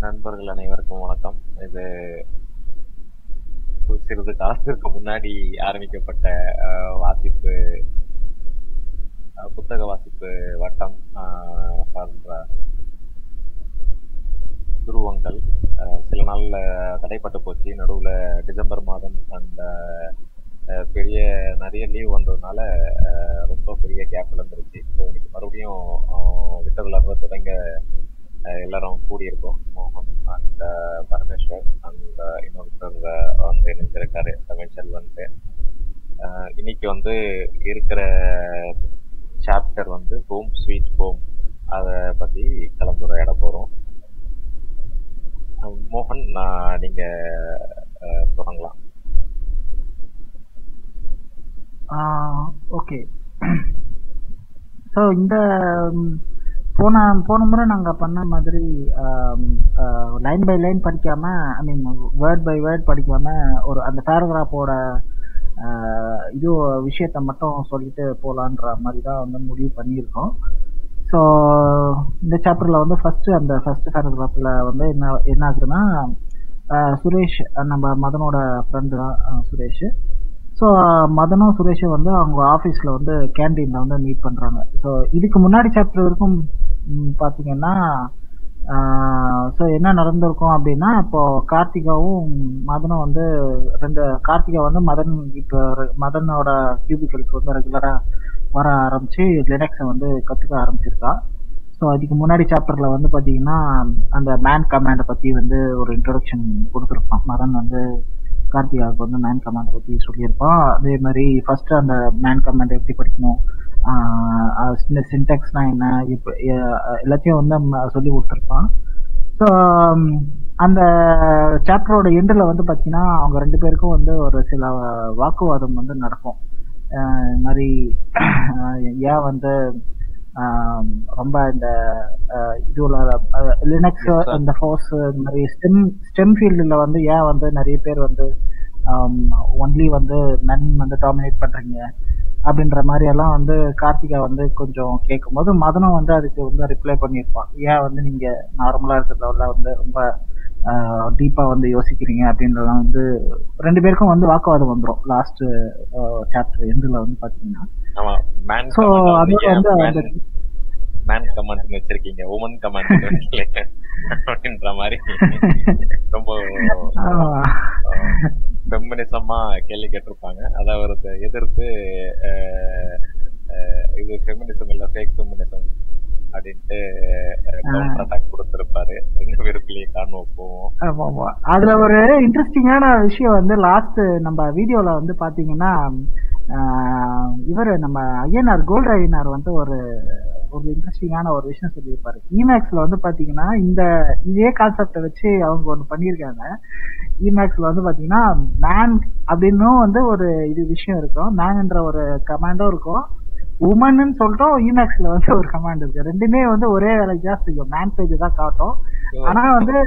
நண்பர்கள் அனைவருக்கும் வணக்கம் இது சிறிது காலத்திற்கு முன்னாடி ஆரம்பிக்கப்பட்ட அஹ், வாசிப்பு அஹ், புத்தக வாசிப்பு வட்டம் அஹ், போன்ற துருவங்கள் அஹ், சில நாள்ல தடைப்பட்டு போச்சு நடுவுல டிசம்பர் மாதம் அந்த அஹ், பெரிய நிறைய லீவ் வந்ததுனால அஹ், ரொம்ப பெரிய கேப் விழுந்துருச்சு ஸோ இன்னைக்கு மறுபடியும் அஹ், விட்டதுல இருந்து தொடங்க அஹ், எல்லாரும் கூடியிருக்கோம் மோகன் அண்ட் பரமேஸ்வர் அண்ட் இன்னொருத்தர் அஹ், வந்து இணைஞ்சிருக்காரு தமிழ்ச்சல் வந்து அஹ், இன்னைக்கு வந்து இருக்கிற சாப்டர் வந்து ஹோம் ஸ்வீட் ஹோம் அதை பத்தி கலந்துரையாட போறோம் அஹ், மோகன் நான் நீங்க அஹ், தொடங்கலாம் ஓகே ஸோ இந்த ம், போன போன முறை நாங்கள் பண்ண மாதிரி லைன் பை லைன் படிக்காம I mean word by word படிக்காம ஒரு அந்த பேராகிராஃபோட இது விஷயத்த மட்டும் சொல்லிட்டு போகலான்ற மாதிரி தான் வந்து முடிவு பண்ணியிருக்கோம் ஸோ இந்த சாப்டரில் வந்து ஃபஸ்ட்டு அந்த ஃபஸ்ட்டு பேராகிராஃபில் வந்து என்ன என்ன ஆகுதுன்னா அஹ், சுரேஷ் அஹ், நம்ம மதனோட ஃப்ரெண்டு தான் அஹ், சுரேஷ் ஸோ மதனும் சுரேஷும் வந்து அவங்க ஆஃபீஸில் வந்து கேண்டீனில் வந்து மீட் பண்ணுறாங்க ஸோ இதுக்கு முன்னாடி சாப்டர் வரைக்கும் ம், பார்த்தீங்கன்னா ஸோ என்ன நடந்திருக்கும் அப்படின்னா இப்போ கார்த்திகாவும் மதனும் வந்து ரெண்டு கார்த்திகா வந்து மதன் இப்போ மதனோட கியூபிக்கலுக்கு வந்து ரெகுலராக வர ஆரம்பிச்சு லினக்ஸை வந்து கற்றுக்க ஆரம்பிச்சிருக்கா ஸோ அதுக்கு முன்னாடி சாப்டரில் வந்து பார்த்தீங்கன்னா அந்த மேன் கமாண்டை பற்றி வந்து ஒரு இன்ட்ரொடக்ஷன் கொடுத்துருப்பான் மதன் வந்து கார்த்திகாவுக்கு வந்து மேன் கமாண்டை பற்றி சொல்லியிருப்பான் அதே மாதிரி ஃபர்ஸ்ட் அந்த மேன் கமாண்ட் எப்படி படிக்கணும் சின்டெக்ஸ்னா என்ன இப்போ எல்லாத்தையும் வந்து ம- சொல்லி கொடுத்துருப்பான் ஸோ அந்த சாப்டரோட எண்டில் வந்து பார்த்தீங்கன்னா அவங்க ரெண்டு பேருக்கும் வந்து ஒரு சில வாக்குவாதம் வந்து நடக்கும் அஹ் இது மாதிரி அஹ் ஏன் வந்து ஆஹ் ரொம்ப இந்த அஹ் இதுல லினக்ஸ் Yes, sir. இந்த ஃபோர்ஸ் இந்த மாதிரி ஸ்டெம் ஸ்டெம் ஃபீல்டில் வந்து ஏன் வந்து நிறைய பேர் வந்து ஒன்லி வந்து மென் வந்து டாமினேட் பண்றீங்க அப்படின்ற மாதிரி எல்லாம் வந்து கார்த்திகா வந்து கொஞ்சம் கேட்கும்போது மதனும் வந்து அதுக்கு வந்து ரிப்ளை பண்ணியிருப்பான் ஏன் வந்து நீங்க நார்மலா இருக்கிறதுல வந்து ரொம்ப டீப்பா வந்து யோசிக்கிறீங்க அப்படின்றதெல்லாம் வந்து ரெண்டு பேருக்கும் வந்து வாக்குவாதம் வந்துரும் லாஸ்ட் சாப்டர் எண்டில் வந்து பாத்தீங்கன்னா ஆமா மேன் ஸோ அதோட வந்து அந்த மேன் கமாண்ட் வச்சிருக்கீங்க உமன் கமாண்ட் வைக்கல அப்படின்ற மாதிரி ரொம்ப ஆமா. ஃபெமினிசமா கேள்வி கேட்டிருப்பாங்க அதை அவருக்கு எதிர்த்து அஹ், அஹ், இது ஃபெமினிசம் இல்ல ஃபேக் ஃபெமினிசம் அப்படின்ட்டு கவுண்டர் அட்டாக் கொடுத்திருப்பாரு ரெண்டு பேருக்குள்ளேயே காணுவோம் போவோம் ஆமா, ஆமா. அதுல ஒரு இன்ட்ரெஸ்டிங்கான விஷயம் வந்து லாஸ்ட் நம்ம வீடியோல வந்து பாத்தீங்கன்னா ஆஹ், இவரு நம்ம ஐயனார் கோல்டு ஐயனார் வந்து ஒரு ஒரு இன்ட்ரெஸ்டிங்கான ஒரு விஷயம் சொல்லியிருப்பாரு இமேக்ஸ்ல வந்து பாத்தீங்கன்னா இந்த இதே கான்செப்டை வச்சு அவங்க ஒன்று பண்ணியிருக்காங்க இமேக்ஸ்ல வந்து பாத்தீங்கன்னா மேன் அப்படின்னும் வந்து ஒரு இது விஷயம் இருக்கும் மேன்ன்ற ஒரு கமாண்டும் இருக்கும் உமன்னு சொல்லிட்டு இமேக்ஸ்ல வந்து ஒரு கமாண்ட் இருக்கு ரெண்டுமே வந்து ஒரே வேலைக்கு தான் செய்யும் மேன் பேஜ் தான் காட்டும் ஆனா வந்து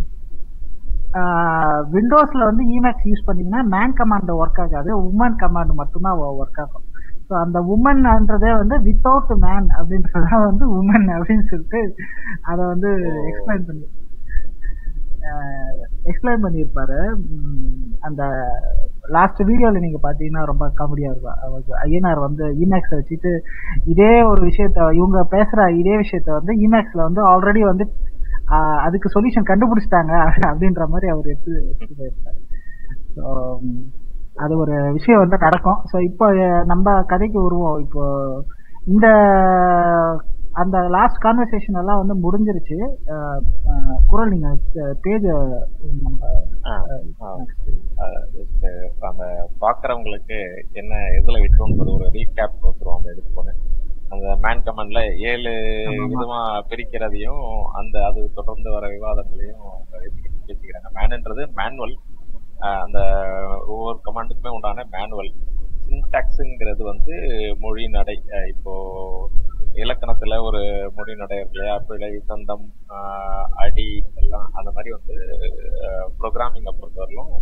விண்டோஸ்ல வந்து இமேக்ஸ் யூஸ் பண்ணீங்கன்னா மேன் கமாண்ட் ஒர்க் ஆகாது உமன் கமாண்ட் மட்டும்தான் ஒர்க் ஆகும் ஸோ அந்த உமன்ன்றதே வந்து வித்தவுட் மேன் அப்படின்றத வந்து உமன் அப்படின்னு சொல்லிட்டு அதை வந்து எக்ஸ்பிளைன் பண்ணி எக்ஸ்பிளைன் பண்ணியிருப்பாரு உம், அந்த லாஸ்ட் வீடியோல நீங்க பாத்தீங்கன்னா ரொம்ப காமெடியா இருக்கும் அவருக்கு ஐயனார் வந்து இமேக்ஸ் வச்சுட்டு இதே ஒரு விஷயத்த இவங்க பேசுற இதே விஷயத்த வந்து இமேக்ஸ்ல வந்து ஆல்ரெடி வந்து ஆஹ், அதுக்கு சொல்யூஷன் கண்டுபிடிச்சிட்டாங்க அப்படின்ற மாதிரி அவர் எடுத்து எடுத்து போயிருப்பாரு ஸோ அது ஒரு விஷயம் வந்து நடக்கும் ஸோ இப்போ அஹ், நம்ம கதைக்கு வருவோம் இப்போ இந்த அந்த லாஸ்ட் கான்வர்சேஷன் எல்லாம் வந்து முடிஞ்சிருச்சு அஹ், அஹ், குரல் நீங்க பேஜ நம்ம ஆ, ஆ. அஹ் just அந்த பாக்குறவங்களுக்கு என்ன எதுல விட்டோம்ன்றது ஒரு ரீகேப் கொடுத்துருவோம் அந்த எடுத்து போனேன் அந்த மேன் கமெண்ட்ல ஏழு ஆமா. விதமா பிரிக்கிறதையும் அந்த அது தொடர்ந்து வர விவாதங்களையும் பேசிக்கிறாங்க மேன்ன்றது மேனுவல் அந்த ஒவ்வொரு கமாண்டுக்குமே உண்டான மேனுவல் சின்டாக்ஸுங்கிறது வந்து மொழி நடை அஹ் இப்போ இலக்கணத்துல ஒரு மொழி நடை இருக்கு இல்லையா பிழை சந்தம் ஆஹ் அடி எல்லாம் அந்த மாதிரி வந்து ப்ரோக்ராமிங்கை பொறுத்தவரையிலும்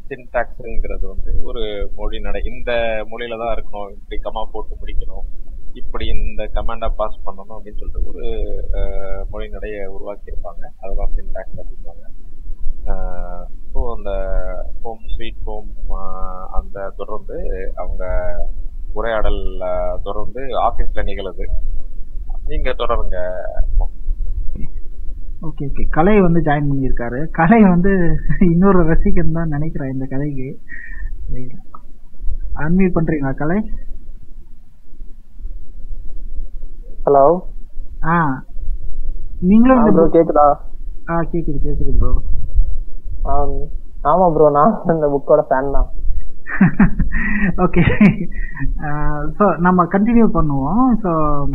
சின்டாக்ஸுங்கிறது வந்து ஒரு மொழி நடை இந்த மொழியில தான் இருக்கணும் இப்படி கமா போட்டு முடிக்கணும் இப்படி இந்த கமாண்டை பாஸ் பண்ணணும் அப்படின்னு சொல்லிட்டு ஒரு அஹ், மொழிநடைய உருவாக்கியிருப்பாங்க அதுதான் சின்டாக்ஸ் அப்படிம்பாங்க ஸோ அந்த ஹோம் ஸ்வீட் ஹோம் அந்த தொடர்ந்து அவங்க உரையாடல் அஹ், தொடர்ந்து ஆஃபீஸ்ல நிகழுது நீங்க தொடருங்க ஓகே ஓகே கலை வந்து ஜாயின் பண்ணியிருக்காரு கலை வந்து இன்னொரு ரசிகன் தான் நினைக்கிறேன் இந்த கதைக்கு அன்மியூட் பண்றீங்களா கலை ஹலோ ஆ நீங்களும் இந்த ப்ரோ book- கேக்குதா ஆ கேக்குது கேக்குது ப்ரோ ஆம், ஆமா ப்ரோ நான் இந்த புக்கோட ஃபேன் தான் ஓகே ஸோ நம்ம கண்டினியூ பண்ணுவோம் ஸோ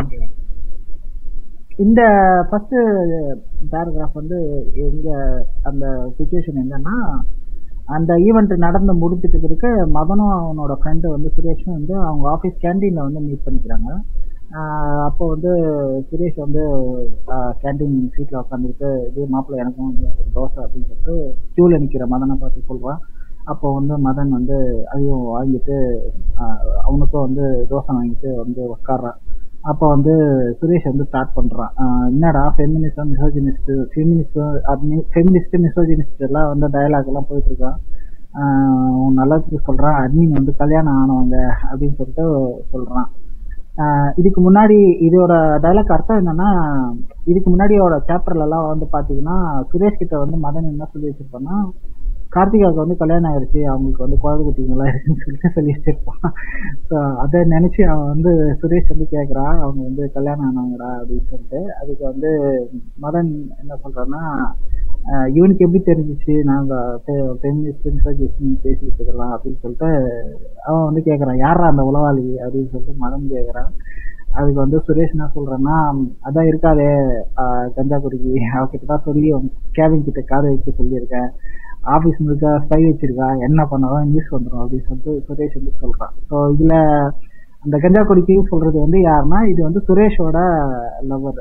இந்த ஃபர்ஸ்ட் பேராகிராஃப் வந்து எங்க அந்த சுச்சுவேஷன் என்னன்னா அந்த ஈவெண்ட் நடந்து முடிச்சிட்டு பிறகு மதனும் அவனோட ஃப்ரெண்டு வந்து சுரேஷும் வந்து அவங்க ஆஃபீஸ் கேண்டீனில் வந்து மீட் பண்ணிக்கிறாங்க ஆஹ் அப்போ வந்து சுரேஷ் வந்து கேண்டீன் சீட்டில் உட்காந்துக்கிட்டு இதே மாப்பிள்ளை எனக்கும் வந்து ஒரு தோசை அப்படின்னு சொல்லிட்டு க்யூவில் நிற்கிற மதனை பார்த்து சொல்கிறான் அப்போ வந்து மதன் வந்து அதையும் வாங்கிட்டு ஆஹ் அவனுக்கும் வந்து தோசை வாங்கிட்டு வந்து உட்கார்றான் அப்போ வந்து சுரேஷ் வந்து ஸ்டார்ட் பண்ணுறான் என்னடா feminist misogynist feminist feminist misogynist எல்லாம் வந்து டயலாக் எல்லாம் போயிட்டு இருக்கான் ஆஹ் உன் நல்லதுக்கு சொல்கிறான் அட்மின் வந்து கல்யாணம் ஆனவங்க அப்படின்னு சொல்லிட்டு சொல்கிறான் இதுக்கு முன்னாடி இதோட டைலாக் அர்த்தம் என்னன்னா இதுக்கு முன்னாடியோட சாப்டர்ல எல்லாம் வந்து பாத்தீங்கன்னா சுரேஷ் கிட்ட வந்து மதன் என்ன சொல்லி வச்சிருப்பான்னா கார்த்திகாவுக்கு வந்து கல்யாணம் ஆயிடுச்சு அவங்களுக்கு வந்து குழந்தை குட்டிங்கெல்லாம் இருக்குன்னு சொல்லிட்டு சொல்லி வச்சிருப்பான் ஸோ அதை நினைச்சு அவன் வந்து சுரேஷ் வந்து கேட்குறான் அவங்க வந்து கல்யாணம் ஆனவங்கடா அப்படின்னு சொல்லிட்டு அதுக்கு வந்து மதன் என்ன சொல்றான்னா "அஹ் இவனுக்கு எப்படி தெரிஞ்சிச்சு நாங்க ஃபெமினிஸ்ட் மிசோஜிஸ்ட் பேசிக்கிட்டு இருக்கலாம் அப்படின்னு சொல்லிட்டு அவன் வந்து கேட்குறான் யாரா அந்த உளவாளி அப்படின்னு சொல்லிட்டு மதன் கேட்குறான் அதுக்கு வந்து சுரேஷ் என்ன சொல்றேன்னா அதான் இருக்காதே ஆஹ் கஞ்சா குடிக்கி அவகிட்ட தான் சொல்லி கேபின் கிட்ட காது வைக்க சொல்லியிருக்கேன் ஆபீஸ் முழுக்க ஸ்பை வச்சிருக்கா என்ன பண்ணாலும் நியூஸ் வந்துடும் அப்படின்னு சொல்லிட்டு சுரேஷ் வந்து சொல்றான் ஸோ இதுல அந்த கஞ்சா குடிக்கி சொல்றது வந்து யாருன்னா இது வந்து சுரேஷோட லவர்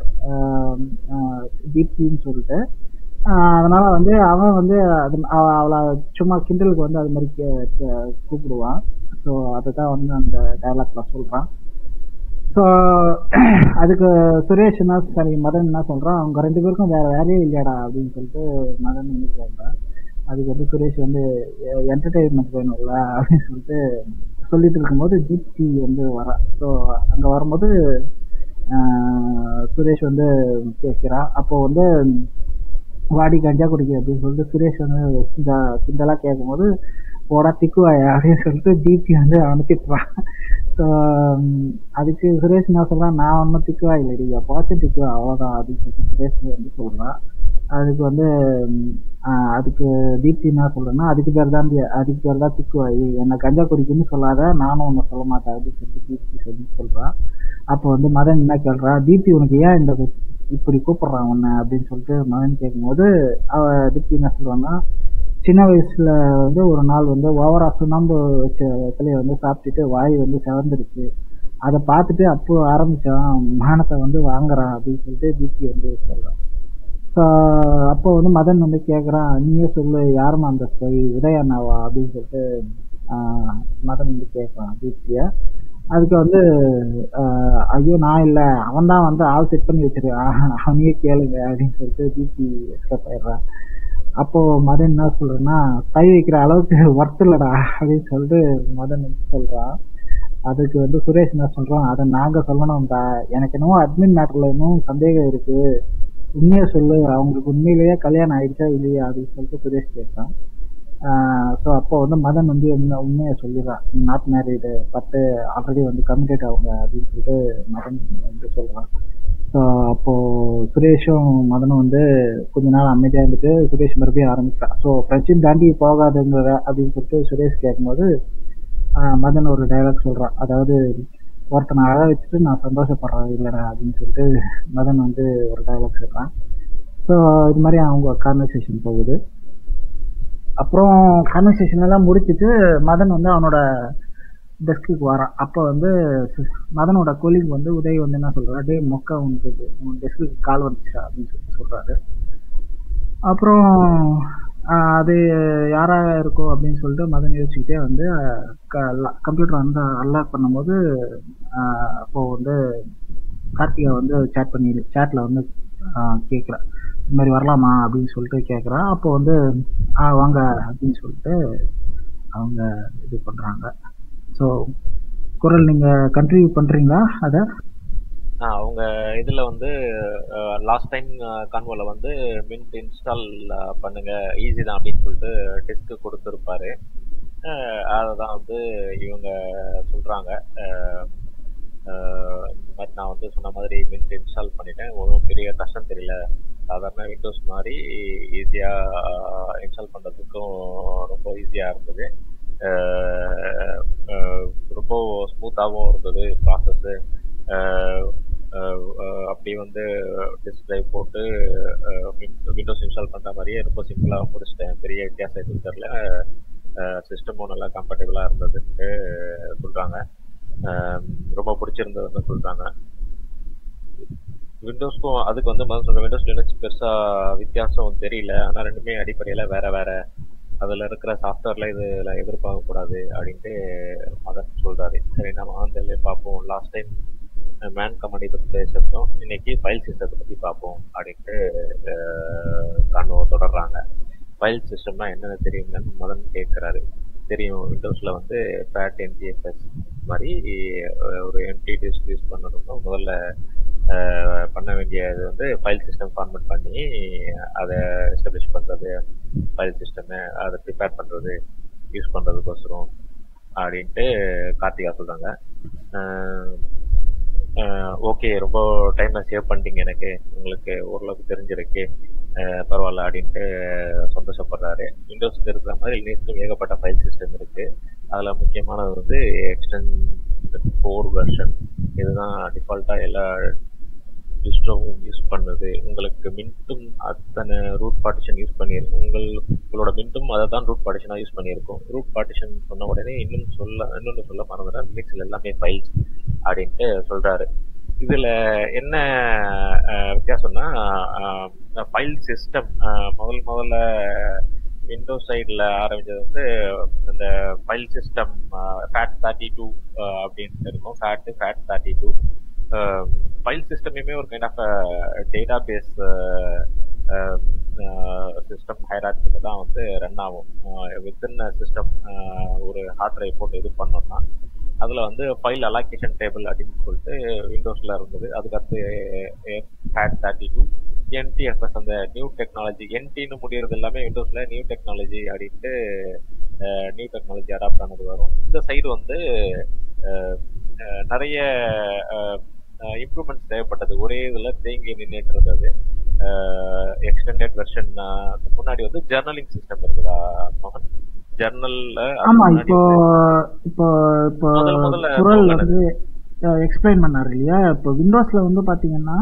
தீப்தின்னு சொல்லிட்டு ஆஹ் அதனால வந்து அவன் வந்து அது அவ- அவளை சும்மா கிண்டலுக்கு வந்து அது மாதிரி கே- கே- கூப்பிடுவான் ஸோ அதை தான் வந்து அந்த டைலாக்ல சொல்றான் ஸோ அதுக்கு சுரேஷ் என்ன சரி மதன் என்ன சொல்றான் அவங்க ரெண்டு பேருக்கும் வேற வேலையே இல்லையாடா அப்படின்னு சொல்லிட்டு மதன் வந்து சொல்றான் அதுக்கு வந்து சுரேஷ் வந்து என்டர்டெயின்மெண்ட் வேணும்ல அப்படின்னு சொல்லிட்டு சொல்லிட்டு இருக்கும்போது தீப்தி வந்து வரா ஸோ அங்க வரும்போது ஆஹ், சுரேஷ் வந்து கேட்கிறான் அப்போ வந்து வாடி கஞ்சா குடிக்க அப்படின்னு சொல்லிட்டு சுரேஷ் வந்து இந்த கிண்டலா கேட்கும்போது போடா திக்குவாயா அப்படின்னு சொல்லிட்டு தீப்தி வந்து அவனை திட்டுறான் ஸோ அதுக்கு சுரேஷ் என்ன சொல்றான் நான் ஒன்றும் திக்குவா இல்லடி எப்போச்சும் திக்குவா அவ்வளோதான் அப்படின்னு சொல்லிட்டு சுரேஷ் வந்து சொல்றான் அதுக்கு வந்து ம், ஆஹ், அதுக்கு தீப்தி என்ன சொல்றேன்னா அதுக்கு பேர் தான் தி- அதுக்கு பேர் தான் திக்குவாயி என்னை கஞ்சா குடிக்குன்னு சொல்லாத நானும் ஒன்றும் சொல்ல மாட்டேன் அப்படின்னு சொல்லிட்டு தீப்தி சொல்லி சொல்றான் அப்போ வந்து மதன் என்ன கேள்றா தீப்தி உனக்கு ஏன் இந்த இப்படி கூப்பிடுறான் உன்னை அப்படின்னு சொல்லிட்டு மதன் கேட்கும்போது அவ தீப்தி என்ன சொல்றான்னா சின்ன வயசுல வந்து ஒரு நாள் வந்து ஓவரா சுண்ணாம்பு வச்ச இடத்துல வந்து சாப்பிட்டுட்டு வாய் வந்து செவந்துருச்சு அதை பார்த்துட்டு அப்போ ஆரம்பிச்சான் மானத்தை வந்து வாங்குறான் அப்படின்னு சொல்லிட்டு தீப்தி வந்து சொல்றான் ஸோ அப்போ வந்து மதன் வந்து கேட்குறான் நீயே சொல்லு யாரும்மா அந்த ஸ்பை உதயண்ணாவா அப்படின்னு சொல்லிட்டு ஆஹ், மதன் வந்து கேட்குறான் தீப்தியை அதுக்கு வந்து ஆஹ், ஐயோ நான் இல்லை அவன் தான் வந்து ஆள் செட் பண்ணி வச்சிருக்கான் அவனையே கேளுங்க அப்படின்னு சொல்லிட்டு தீப்தி எஸ்கேப் ஆயிடுறான் அப்போ மதன் என்ன சொல்றேன்னா கை வைக்கிற அளவுக்கு ஒர்த் இல்லடா அப்படின்னு சொல்லிட்டு மதன் வந்து சொல்றான் அதுக்கு வந்து சுரேஷ் என்ன சொல்றான் அதை நாங்க சொல்லணும்டா எனக்கு என்னவோ அட்மின் மேட்டர்ல இன்னும் சந்தேகம் இருக்கு உண்மையை சொல்லு அவங்களுக்கு உண்மையிலேயே கல்யாணம் ஆயிடுச்சா இல்லையா அப்படின்னு சொல்லிட்டு சுரேஷ் கேட்கான் ஸோ அப்போ வந்து மதன் வந்து உண்மை உண்மையை சொல்லிடுறான் நாட் மேரீடு பட் ஆல்ரெடி வந்து கமிட்டட் அவங்க அப்படின்னு சொல்லிட்டு மதன் வந்து சொல்றான் ஸோ அப்போ சுரேஷும் மதனும் வந்து கொஞ்ச நாள் அமைதியா இருந்துட்டு சுரேஷ் மறுபடியும் ஆரம்பிச்சான் ஸோ ஃப்ரெண்ட்ஷிப் தாண்டி போகாதுங்கிற அப்படின்னு சொல்லிட்டு சுரேஷ் கேட்கும்போது ஆஹ் மதன் ஒரு டைலாக் சொல்றான் அதாவது ஒருத்தனை அழ வச்சுட்டு நான் சந்தோஷப்படுறேன் இல்லைடா அப்படின்னு சொல்லிட்டு மதன் வந்து ஒரு டைலாக் சொல்றான் ஸோ இது மாதிரி அவங்க கான்வர்சேஷன் போகுது அப்புறம் கான்வர்சேஷன் எல்லாம் முடிச்சிட்டு மதன் வந்து அவனோட டெஸ்க்குக்கு வரான் அப்போ வந்து சு- மதனோட கொலிக் வந்து உதய் வந்து என்ன சொல்றா டேய் மொக்க உனக்கு இது, உன் டெஸ்க்குக்கு கால் வந்துச்சா அப்படின்னு சொல்லிட்டு சொல்றாரு அப்புறம் ஆஹ் அது யாரா இருக்கும் அப்படின்னு சொல்லிட்டு மதன் யோசிச்சுக்கிட்டே வந்து கம்ப்யூட்டர் வந்து அன்லாக் பண்ணும்போது ஆஹ் அப்போ வந்து கார்த்திகா வந்து சேட் பண்ணி சேட்ல வந்து கேட்குறா இந்த மாதிரி வரலாமா அப்படின்னு சொல்லிட்டு கேட்குறா அப்போ வந்து ஆ வாங்க அப்படின்னு சொல்லிட்டு அவங்க இது பண்றாங்க ஸோ குரல் நீங்க கண்டினியூ பண்றீங்களா அதை ஆ, அவங்க இதுல வந்து லாஸ்ட் டைம் கான்வோல வந்து மின்ட் இன்ஸ்டால் பண்ணுங்க ஈஸி தான் அப்படின்னு சொல்லிட்டு டிஸ்க் கொடுத்துருப்பாரு அதை தான் வந்து இவங்க சொல்றாங்க அஹ், அஹ், இந்த மாதிரி நான் வந்து சொன்ன மாதிரி மின்ட் இன்ஸ்டால் பண்ணிட்டேன் ஒன்றும் பெரிய கஷ்டம் தெரியல சாதாரண விண்டோஸ் மாதிரி ஈஸியாக இன்ஸ்டால் பண்ணுறதுக்கும் ரொம்ப ஈஸியாக இருந்தது அஹ், அஹ், ரொம்ப ஸ்மூத்தாகவும் இருந்தது ப்ராசஸ்ஸு அப்படி வந்து டிஸ்க் டிரைவ் போட்டு விண்டோஸ் இன்ஸ்டால் பண்ணுற மாதிரியே ரொம்ப சிம்பிளாக முடிச்சிட்டேன் பெரிய வித்தியாசம் எதுவும் தெரில சிஸ்டமும் நல்லா கம்ஃபர்டபுளாக இருந்ததுன்னு சொல்கிறாங்க ரொம்ப பிடிச்சிருந்ததுன்னு சொல்கிறாங்க விண்டோஸ்க்கும் அதுக்கு வந்து முதல்ல சொல்ற விண்டோஸ் லினக்ஸ் பெருசா வித்தியாசம் தெரியல ஆனா ரெண்டுமே அடிப்படையில வேற வேற அதுல இருக்கிற சாஃப்ட்வேர்ல இதுல எதிர்பார்க்க கூடாது அப்படின்ட்டு மதன் சொல்றாரு சரி நம்ம வந்து பார்ப்போம் லாஸ்ட் டைம் மேன் கமாண்டி பத்தி பேசியிருந்தோம் இன்னைக்கு ஃபைல் சிஸ்டத்தை பத்தி பார்ப்போம் அப்படின்ட்டு காணோ தொடர்றாங்க ஃபைல் சிஸ்டம்னா என்னென்ன தெரியுங்கன்னு மதன் கேட்கிறாரு தெரியும் விண்டோஸ்ல வந்து ஃபேட் என்டிஎஃப்எஸ் மாதிரி அஹ், ஒரு எம்டி டிஸ்க் யூஸ் பண்ணணும்னா முதல்ல அஹ், பண்ண வேண்டியது வந்து ஃபைல் சிஸ்டம் ஃபார்மேட் பண்ணி அதை எஸ்டாப்ளிஷ் பண்றது ஃபைல் சிஸ்டம் அதை ப்ரிப்பேர் பண்றது யூஸ் பண்றதுக்கோசரம் அப்படின்ட்டு கார்த்திகா சொல்றாங்க ஓகே ரொம்ப டைமை சேவ் பண்ணிட்டீங்க எனக்கு உங்களுக்கு ஓரளவுக்கு தெரிஞ்சிருக்கு அஹ் பரவாயில்ல அப்படின்ட்டு சந்தோஷப்படுறாரு விண்டோஸ்க்கு இருக்கிற மாதிரி லினக்ஸ்க்கும் ஏகப்பட்ட ஃபைல் சிஸ்டம் இருக்கு அதில் முக்கியமானது வந்து எக்ஸ்டன் ஃபோர் வெர்ஷன் இதுதான் டிஃபால்ட்டாக எல்லா டிஸ்ட்ரோவும் யூஸ் பண்ணுது உங்களுக்கு மின்ட்டும் அத்தனை ரூட் பார்ட்டிஷன் யூஸ் பண்ணியிருக்கும் உங்கள் உங்களோட மின்ட்டும் அதை தான் ரூட் பார்ட்டிஷனாக யூஸ் பண்ணியிருக்கும் ரூட் பார்ட்டிஷன் சொன்ன உடனே இன்னும் சொல்ல இன்னொன்று சொல்ல மறந்துட்டேன் லினக்ஸில் எல்லாமே ஃபைல்ஸ் அப்படின்ட்டு சொல்றாரு இதுல என்ன அஹ், வித்தியாசம்னா ஃபைல் சிஸ்டம் முதல் முதல்ல விண்டோஸ் சைடில் ஆரம்பிச்சது வந்து இந்த file system FAT thirty two அப்படின்ட்டு இருக்கும் FAT FAT thirty two file சிஸ்டமுமே ஒரு kind of data base system ஹைரார்க்கியில் தான் வந்து ரன் ஆகும் வித்தின் சிஸ்டம் ஒரு ஹார்ட் டிரைவ் போட்டு இது பண்ணோம்னா அதில் வந்து ஃபைல் அலாகேஷன் டேபிள் அப்படின்னு சொல்லிட்டு விண்டோஸில் இருந்தது அதுக்கடுத்து ஃபேட் தேர்ட்டி டூ என்டிஎஃப்எஸ் அந்த நியூ டெக்னாலஜி என்டின்னு முடியறது எல்லாமே விண்டோஸில் நியூ டெக்னாலஜி அப்படின்ட்டு நியூ டெக்னாலஜி அடாப்ட் ஆனது வரும் இந்த சைடு வந்து அஹ், அஹ், நிறைய இம்ப்ரூவ்மெண்ட்ஸ் தேவைப்பட்டது ஒரே இதில் தேங்கி நின்றுட்டு அது எக்ஸ்டெண்டட் வெர்ஷன் முன்னாடி வந்து ஜெர்னலிங் சிஸ்டம் இருந்ததா மோகன் ஜெர்னல்ல ஆமா இப்போ இப்போ இப்போ முதல் முதல்ல குரல் துவங்குனது. வந்து எக்ஸ்பிளைன் பண்ணாரு இல்லையா இப்போ விண்டோஸ்ல வந்து பாத்தீங்கன்னா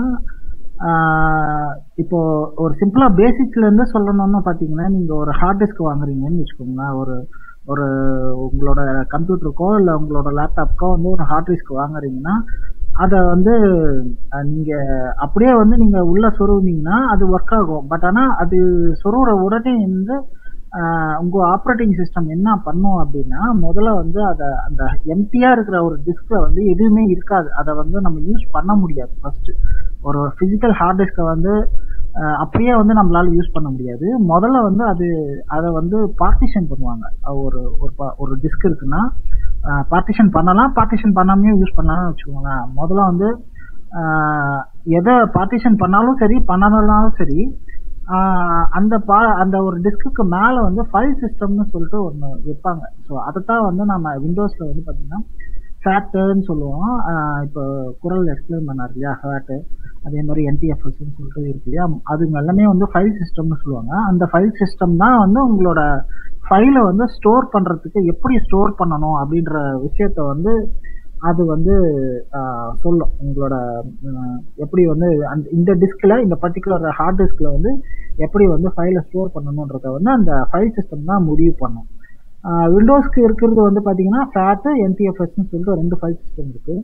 ஆஹ், இப்போ ஒரு சிம்பிளா பேசிக்ஸ்ல இருந்து சொல்லணும்னு பாத்தீங்கன்னா நீங்க ஒரு ஹார்ட் டிஸ்க் வாங்குறீங்கன்னு வச்சுக்கோங்களேன் ஒரு ஒரு உங்களோட கம்ப்யூட்டருக்கோ இல்லை உங்களோட லேப்டாப்க்கோ வந்து ஒரு ஹார்ட் டிஸ்க் வாங்குறீங்கன்னா அதை வந்து அஹ், நீங்க அப்படியே வந்து நீங்க உள்ள சொருவினீங்கன்னா அது ஒர்க் ஆகும் பட் ஆனா அது சொருகிற உடனே வந்து ஆஹ், உங்க ஆப்ரேட்டிங் சிஸ்டம் என்ன பண்ணும் அப்படின்னா முதல்ல வந்து அதை அந்த எம்டியா இருக்கிற ஒரு டிஸ்க்ல வந்து எதுவுமே இருக்காது அதை வந்து நம்ம யூஸ் பண்ண முடியாது ஃபர்ஸ்ட் ஒரு பிசிக்கல் ஹார்ட் டிஸ்கை வந்து ஆஹ், அப்படியே வந்து நம்மளால யூஸ் பண்ண முடியாது முதல்ல வந்து அது அதை வந்து பார்ட்டிஷன் பண்ணுவாங்க அஹ் ஒரு ஒரு ப- ஒரு டிஸ்க் இருக்குன்னா பார்ட்டிஷன் பண்ணலாம் பார்ட்டிஷன் பண்ணாமையும் யூஸ் பண்ணலாம்னு வச்சுக்கோங்களேன் முதல்ல வந்து ஆஹ், எதை பார்ட்டிஷன் பண்ணாலும் சரி பண்ணனாலும் சரி ஆஹ், அந்த பா அந்த ஒரு டிஸ்க்குக்கு மேலே வந்து ஃபைல் சிஸ்டம்னு சொல்லிட்டு ஒன்று வைப்பாங்க ஸோ அதை தான் வந்து நம்ம விண்டோஸில் வந்து பார்த்தீங்கன்னா ஃபேட்டுன்னு சொல்லுவோம் ஆஹ், இப்போ குரல் எக்ஸ்பிளைன் பண்ணார் இல்லையா ஃபேட்டு அதே மாதிரி என்டிஎஃப்எஸ்ன்னு சொல்லிட்டு இருக்கு இல்லையா அதுங்க எல்லாமே வந்து ஃபைல் சிஸ்டம்னு சொல்லுவாங்க அந்த ஃபைல் சிஸ்டம் தான் வந்து உங்களோட ஃபைலை வந்து ஸ்டோர் பண்ணுறதுக்கு எப்படி ஸ்டோர் பண்ணணும் அப்படின்ற விஷயத்த வந்து அது வந்து ஆஹ், சொல்லும் உங்களோட ஆஹ், எப்படி வந்து அந்த இந்த டிஸ்கில் இந்த பர்டிகுலர் ஹார்ட் டிஸ்கில் வந்து எப்படி வந்து ஃபைலை ஸ்டோர் பண்ணணுன்றத வந்து அந்த ஃபைல் சிஸ்டம் தான் முடிவு பண்ணும் விண்டோஸ்க்கு இருக்கிறது வந்து பார்த்தீங்கன்னா ஃபேட்டு என்டிஎஃப்எஸ்ன்னு சொல்லிட்டு ரெண்டு ஃபைல் சிஸ்டம் இருக்குது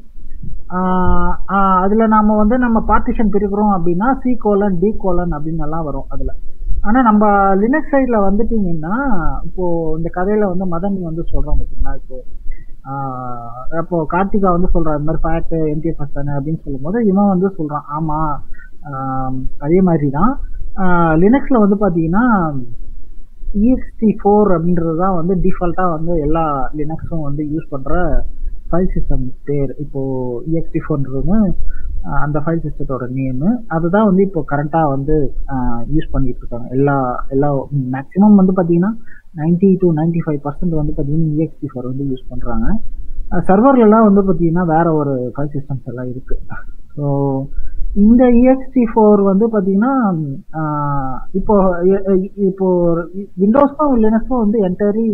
அதில் நாம வந்து நம்ம பார்ட்டிஷன் பிரிக்கிறோம் அப்படின்னா சி கோலன் டி கோலன் அப்படின்னு எல்லாம் வரும் அதில் ஆனா நம்ம லினக்ஸ் சைட்ல வந்துட்டீங்கன்னா இப்போ இந்த கதையில வந்து மதன் வந்து சொல்றோம் பார்த்தீங்களா இப்போ ஆஹ் அப்போ கார்த்திகா வந்து சொல்றா இந்த மாதிரி ஃபேக்ட் என்டிஎஃப்எஸ் தானே அப்படின்னு சொல்லும்போது இவன் வந்து சொல்றான் ஆமா ஆஹ் அதே மாதிரி தான் லினக்ஸ்ல வந்து பாத்தீங்கன்னா இஎக்ஸ்டி ஃபோர் அப்படின்றது தான் வந்து டிஃபால்ட்டாக வந்து எல்லா லினக்ஸும் வந்து யூஸ் பண்ணுற ஃபைல் சிஸ்டம் பேர் இப்போ இஎக்ஸ்டி ஃபோர்ன்றது அந்த ஃபைல் சிஸ்டத்தோட நேமு அதுதான் வந்து இப்போ கரண்ட்டாக வந்து யூஸ் பண்ணிட்டு இருக்காங்க எல்லா எல்லா மேக்ஸிமம் வந்து பார்த்தீங்கன்னா ninety to ninety five percent வந்து பார்த்தீங்கன்னா இஎக்ஸ்டி ஃபோர் வந்து யூஸ் பண்ணுறாங்க சர்வர்லலாம் வந்து பார்த்தீங்கன்னா வேற ஒரு ஃபைல் சிஸ்டம்ஸ் எல்லாம் இருக்கு ஸோ இந்த இஎக்ஸ்டி ஃபோர் வந்து பார்த்தீங்கன்னா ஆஹ் இப்போ எ- எ- இப்போ விண்டோஸ்க்கும் லினக்ஸும் வந்து என்டையர்லி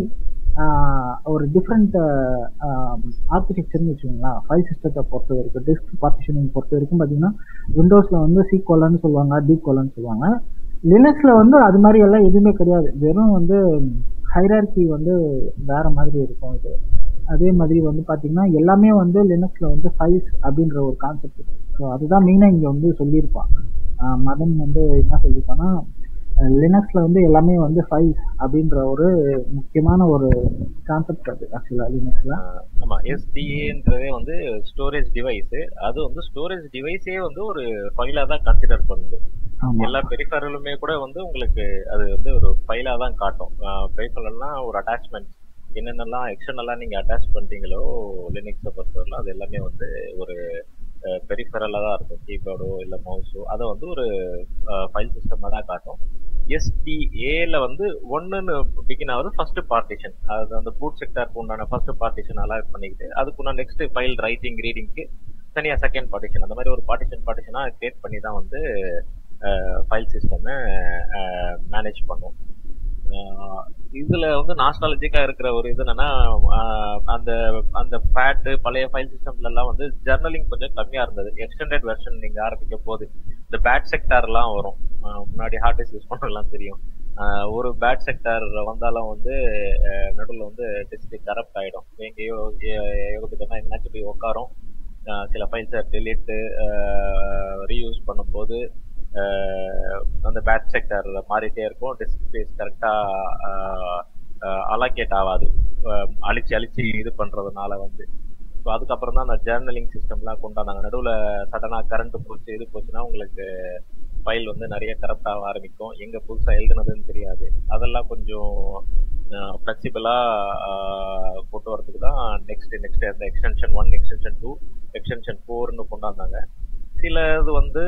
ஒரு டிஃப்ரெண்ட் ஆர்கிடெக்சர்னு வச்சுக்கோங்களேன் ஃபைல் சிஸ்டத்தை பொறுத்த வரைக்கும் டிஸ்க் பார்ட்டிஷனிங் பொறுத்த வரைக்கும் பார்த்தீங்கன்னா விண்டோஸில் வந்து சி கோலன்னு சொல்லுவாங்க டி கோலன்னு சொல்லுவாங்க லினக்ஸில் வந்து அது மாதிரி எல்லாம் எதுவுமே கிடையாது வெறும் வந்து ஹைரார்கி வந்து வேற மாதிரி இருக்கும் இது அதே மாதிரி வந்து பார்த்தீங்கன்னா எல்லாமே வந்து லினக்ஸில் வந்து ஃபைல்ஸ் அப்படின்ற ஒரு கான்செப்ட் ஸோ அதுதான் மெயினாக இங்கே வந்து சொல்லியிருப்பான் ஆஹ் மதன் வந்து என்ன சொல்லியிருப்பான்னா லினக்ஸ்ல வந்து எல்லாமே வந்து ஃபைல்ஸ் அப்படின்ற ஒரு முக்கியமான ஒரு கான்செப்ட் அது ஆக்சுவலா லினக்ஸ்ல ஆஹ் ஆமா எஸ்டிஏன்றதே வந்து ஸ்டோரேஜ் டிவைஸ் அது வந்து ஸ்டோரேஜ் டிவைஸே வந்து ஒரு ஃபைலா தான் கன்சிடர் பண்ணுது ஆமா எல்லா பெரிஃபரலுமே கூட வந்து உங்களுக்கு அது வந்து ஒரு ஃபைலா தான் காட்டும் பெரிஃபரல்னா ஒரு அட்டாச்மெண்ட் என்னென்னலாம் எக்ஸ்டர்னலாக நீங்க அட்டாச் பண்றீங்களோ லினக்ஸை பொறுத்தவரையிலும் அது எல்லாமே வந்து ஒரு பெரிஃபரலாக தான் இருக்கும் கீபோர்டோ இல்லை மவுஸோ அதை வந்து ஒரு ஃபைல் சிஸ்டமாக தான் காட்டும் எஸ்டிஏல வந்து ஒன்றுன்னு பிகின் ஆகுது ஃபர்ஸ்ட் பார்ட்டிஷன் அது அந்த பூட் செக்டாருக்கு உண்டான ஃபர்ஸ்ட் பார்ட்டிஷன் அலாட் பண்ணிக்கிட்டு அதுக்குண்டான நெக்ஸ்ட் ஃபைல் ரைட்டிங் ரீடிங்க்கு தனியா செகண்ட் பார்ட்டிஷன் அந்த மாதிரி ஒரு பார்ட்டிஷன் பார்ட்டிஷனா கிரியேட் பண்ணி தான் வந்து ஃபைல் சிஸ்டமை மேனேஜ் பண்ணும் ஆஹ் இதுல வந்து நாஸ்டாலஜிக்கா இருக்கிற ஒரு இது என்னன்னா ஆஹ் அந்த அந்த ஃபேட் பழைய ஃபைல் சிஸ்டம்ல எல்லாம் வந்து ஜர்னலிங் கொஞ்சம் கம்மியா இருந்தது எக்ஸ்டெண்டட் வெர்ஷன் நீங்க ஆரம்பிக்க போது இந்த பேட் செக்டார் எல்லாம் வரும் ஆஹ் முன்னாடி ஹார்ட் டிஸ்க் யூஸ் பண்ணலாம் தெரியும் ஆஹ் ஒரு பேட் செக்டார் வந்தாலும் வந்து நடுவில் வந்து டிஸ்க் கரப்ட் ஆயிடும் எங்கேயோ ஏகப்பட்டனா எங்கேனாச்சும் போய் உட்காரும் ஆஹ் சில ஃபைல்ஸை டெலிட்டு ரீயூஸ் பண்ணும்போது ஆஹ் அந்த பேட் செக்டர் மாறிட்டே இருக்கும் டிஸ்க் ஸ்பேஸ் கரெக்டா அலோகேட் ஆகாது ஆஹ் அழிச்சு அழிச்சு இது பண்றதுனால வந்து ஸோ அதுக்கப்புறம் தான் அந்த ஜேர்னலிங் சிஸ்டம்லாம் கொண்டாந்தாங்க நடுவில் சடனாக கரண்ட் போச்சு இது போச்சுன்னா உங்களுக்கு ஃபைல் வந்து நிறைய கரெக்ட் ஆக ஆரம்பிக்கும் எங்க புதுசாக எழுதுனதுன்னு தெரியாது அதெல்லாம் கொஞ்சம் ஃப்ளெக்சிபிளாக கொண்டு வரதுக்கு தான் நெக்ஸ்ட் நெக்ஸ்ட் அந்த extension one extension two extension ஃபோர்னு கொண்டாந்தாங்க சில இது வந்து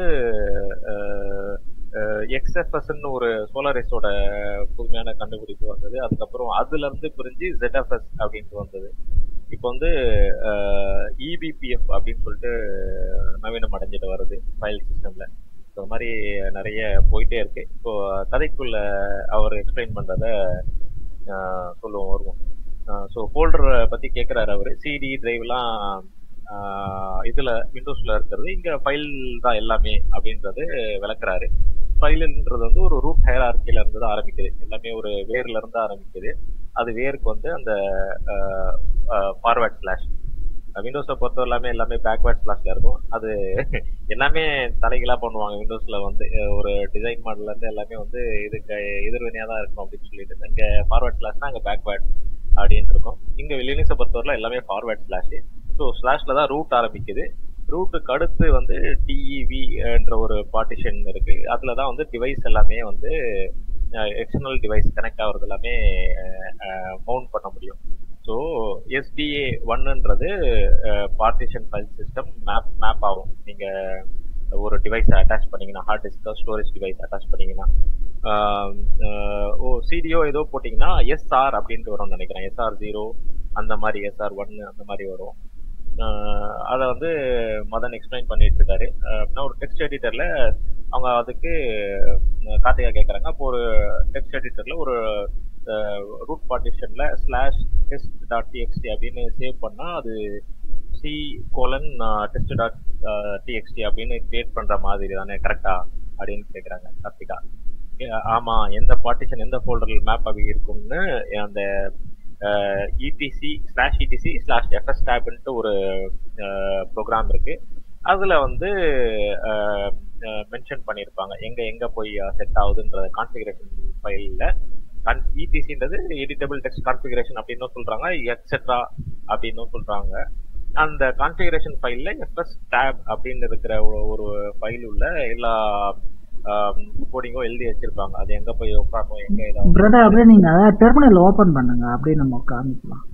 எக்ஸ்எஃப்எஸ்ன்னு ஒரு சோலாரிஸோட புதுமையான கண்டுபிடிப்பு வந்தது அதுக்கப்புறம் அதுல இருந்து பிரிஞ்சு ZFS அப்படின்ட்டு வந்தது இப்போ வந்து இபிபிஎஃப் அப்படின்னு சொல்லிட்டு நவீனம் அடைஞ்சிட்டு வருது ஃபைல் சிஸ்டம்ல இந்த மாதிரி நிறைய போயிட்டே இருக்கு இப்போ கதைக்குள்ள அவர் எக்ஸ்பிளைன் பண்றத ஆஹ் சொல்லுவோம் வருவோம் ஸோ ஃபோல்டரை பத்தி கேட்குறாரு அவர் சிடி டிரைவ்லாம் இதுல விண்டோஸ்ல இருக்கிறது இங்க ஃபைல் தான் எல்லாமே அப்படின்றது விளக்குறாரு ஃபைலுன்றது வந்து ஒரு ரூட் ஹையரார்கில இருந்து தான் ஆரம்பிக்குது எல்லாமே ஒரு வேர்ல இருந்து ஆரம்பிக்குது அது வேருக்கு வந்து அந்த ஃபார்வர்ட் ஸ்லாஷ் விண்டோஸை பொறுத்த எல்லாமே எல்லாமே பேக்வேர்ட் ஸ்லாஷ்ல இருக்கும் அது எல்லாமே தலைகளா பண்ணுவாங்க விண்டோஸ்ல வந்து ஒரு டிசைன் மாடல்ல இருந்து எல்லாமே வந்து இதுக்கு எதிர்வினையா தான் இருக்கும் அப்படின்னு சொல்லிட்டு இங்க ஃபார்வர்ட் ஸ்லாஷ்னா அங்க பேக்வேர்ட் அப்படின்னு இருக்கும் இங்க லினிக்ஸை பொறுத்தவரை எல்லாமே ஃபார்வர்ட் ஸ்லாஷ் ஸோ ஸ்லாஷ்ல தான் ரூட் ஆரம்பிக்குது ரூட்டுக்கு அடுத்து வந்து டிஇவி என்ற ஒரு பார்ட்டிஷன் இருக்கு அதுல தான் வந்து டிவைஸ் எல்லாமே வந்து எக்ஸ்டர்னல் டிவைஸ் கனெக்ட் ஆகுறது எல்லாமே மவுண்ட் பண்ண முடியும் ஸோ எஸ்டிஏ ஒன்னுன்றது partition file system map map ஆகும் நீங்க ஒரு டிவைஸ் அட்டாச் பண்ணீங்கன்னா hard disk storage device attach பண்ணீங்கன்னா ஓ சிடிஓ ஏதோ போட்டிங்கன்னா எஸ்ஆர் அப்படின்ட்டு வரும்னு நினைக்கிறேன் எஸ்ஆர் ஜீரோ அந்த மாதிரி எஸ்ஆர் ஒன் அந்த மாதிரி வரும் அதை வந்து மதன் எக்ஸ்பிளைன் பண்ணிட்டு இருக்காரு அப்படின்னா ஒரு டெக்ஸ்ட் எடிட்டர்ல அவங்க அதுக்கு கார்த்திகா கேட்குறாங்க அப்போ ஒரு டெக்ஸ்ட் எடிட்டர்ல ஒரு ரூட் பார்ட்டிஷன்ல ஸ்லாஷ் டெஸ்ட் டாட் டிஎக்ஸ்டி அப்படின்னு சேவ் பண்ணா அது C colon test dot TXT அப்படின்னு கிரியேட் பண்ற மாதிரி தானே கரெக்டா அப்படின்னு கேட்குறாங்க கார்த்திகா ஆமா எந்த பார்ட்டிஷன் எந்த ஃபோல்டரில் மேப் ஆகி இருக்கும்னு அந்த ETC slash ETC slash FS டேப்ன்ட்டு ஒரு ப்ரோக்ராம் இருக்கு அதுல வந்து மென்ஷன் பண்ணியிருப்பாங்க எங்க எங்க போய் செட் ஆகுதுன்றத கான்ஃபிகரேஷன் ஃபைல்ல இடிசின்றது எடிட்டபிள் டெக்ஸ்ட் கான்ஃபிகரேஷன் அப்படின்னும் சொல்றாங்க எக்ஸெட்ரா அப்படின்னும் சொல்றாங்க அந்த கான்ஃபிகரேஷன் ஃபைல்ல எஃப்எஸ் டேப் அப்படின்னு இருக்கிற ஒரு- ஒரு ஃபைல் உள்ள எல்லா கோடிங்கும் எழுதி வச்சிருப்பாங்க அது எங்க போய் உட்காரணும் எங்க ஏதாவது பிரதர் அப்படியே நீங்க டெர்மினல் ஓபன் பண்ணுங்க அப்படியே நம்ம காமிக்கலாம்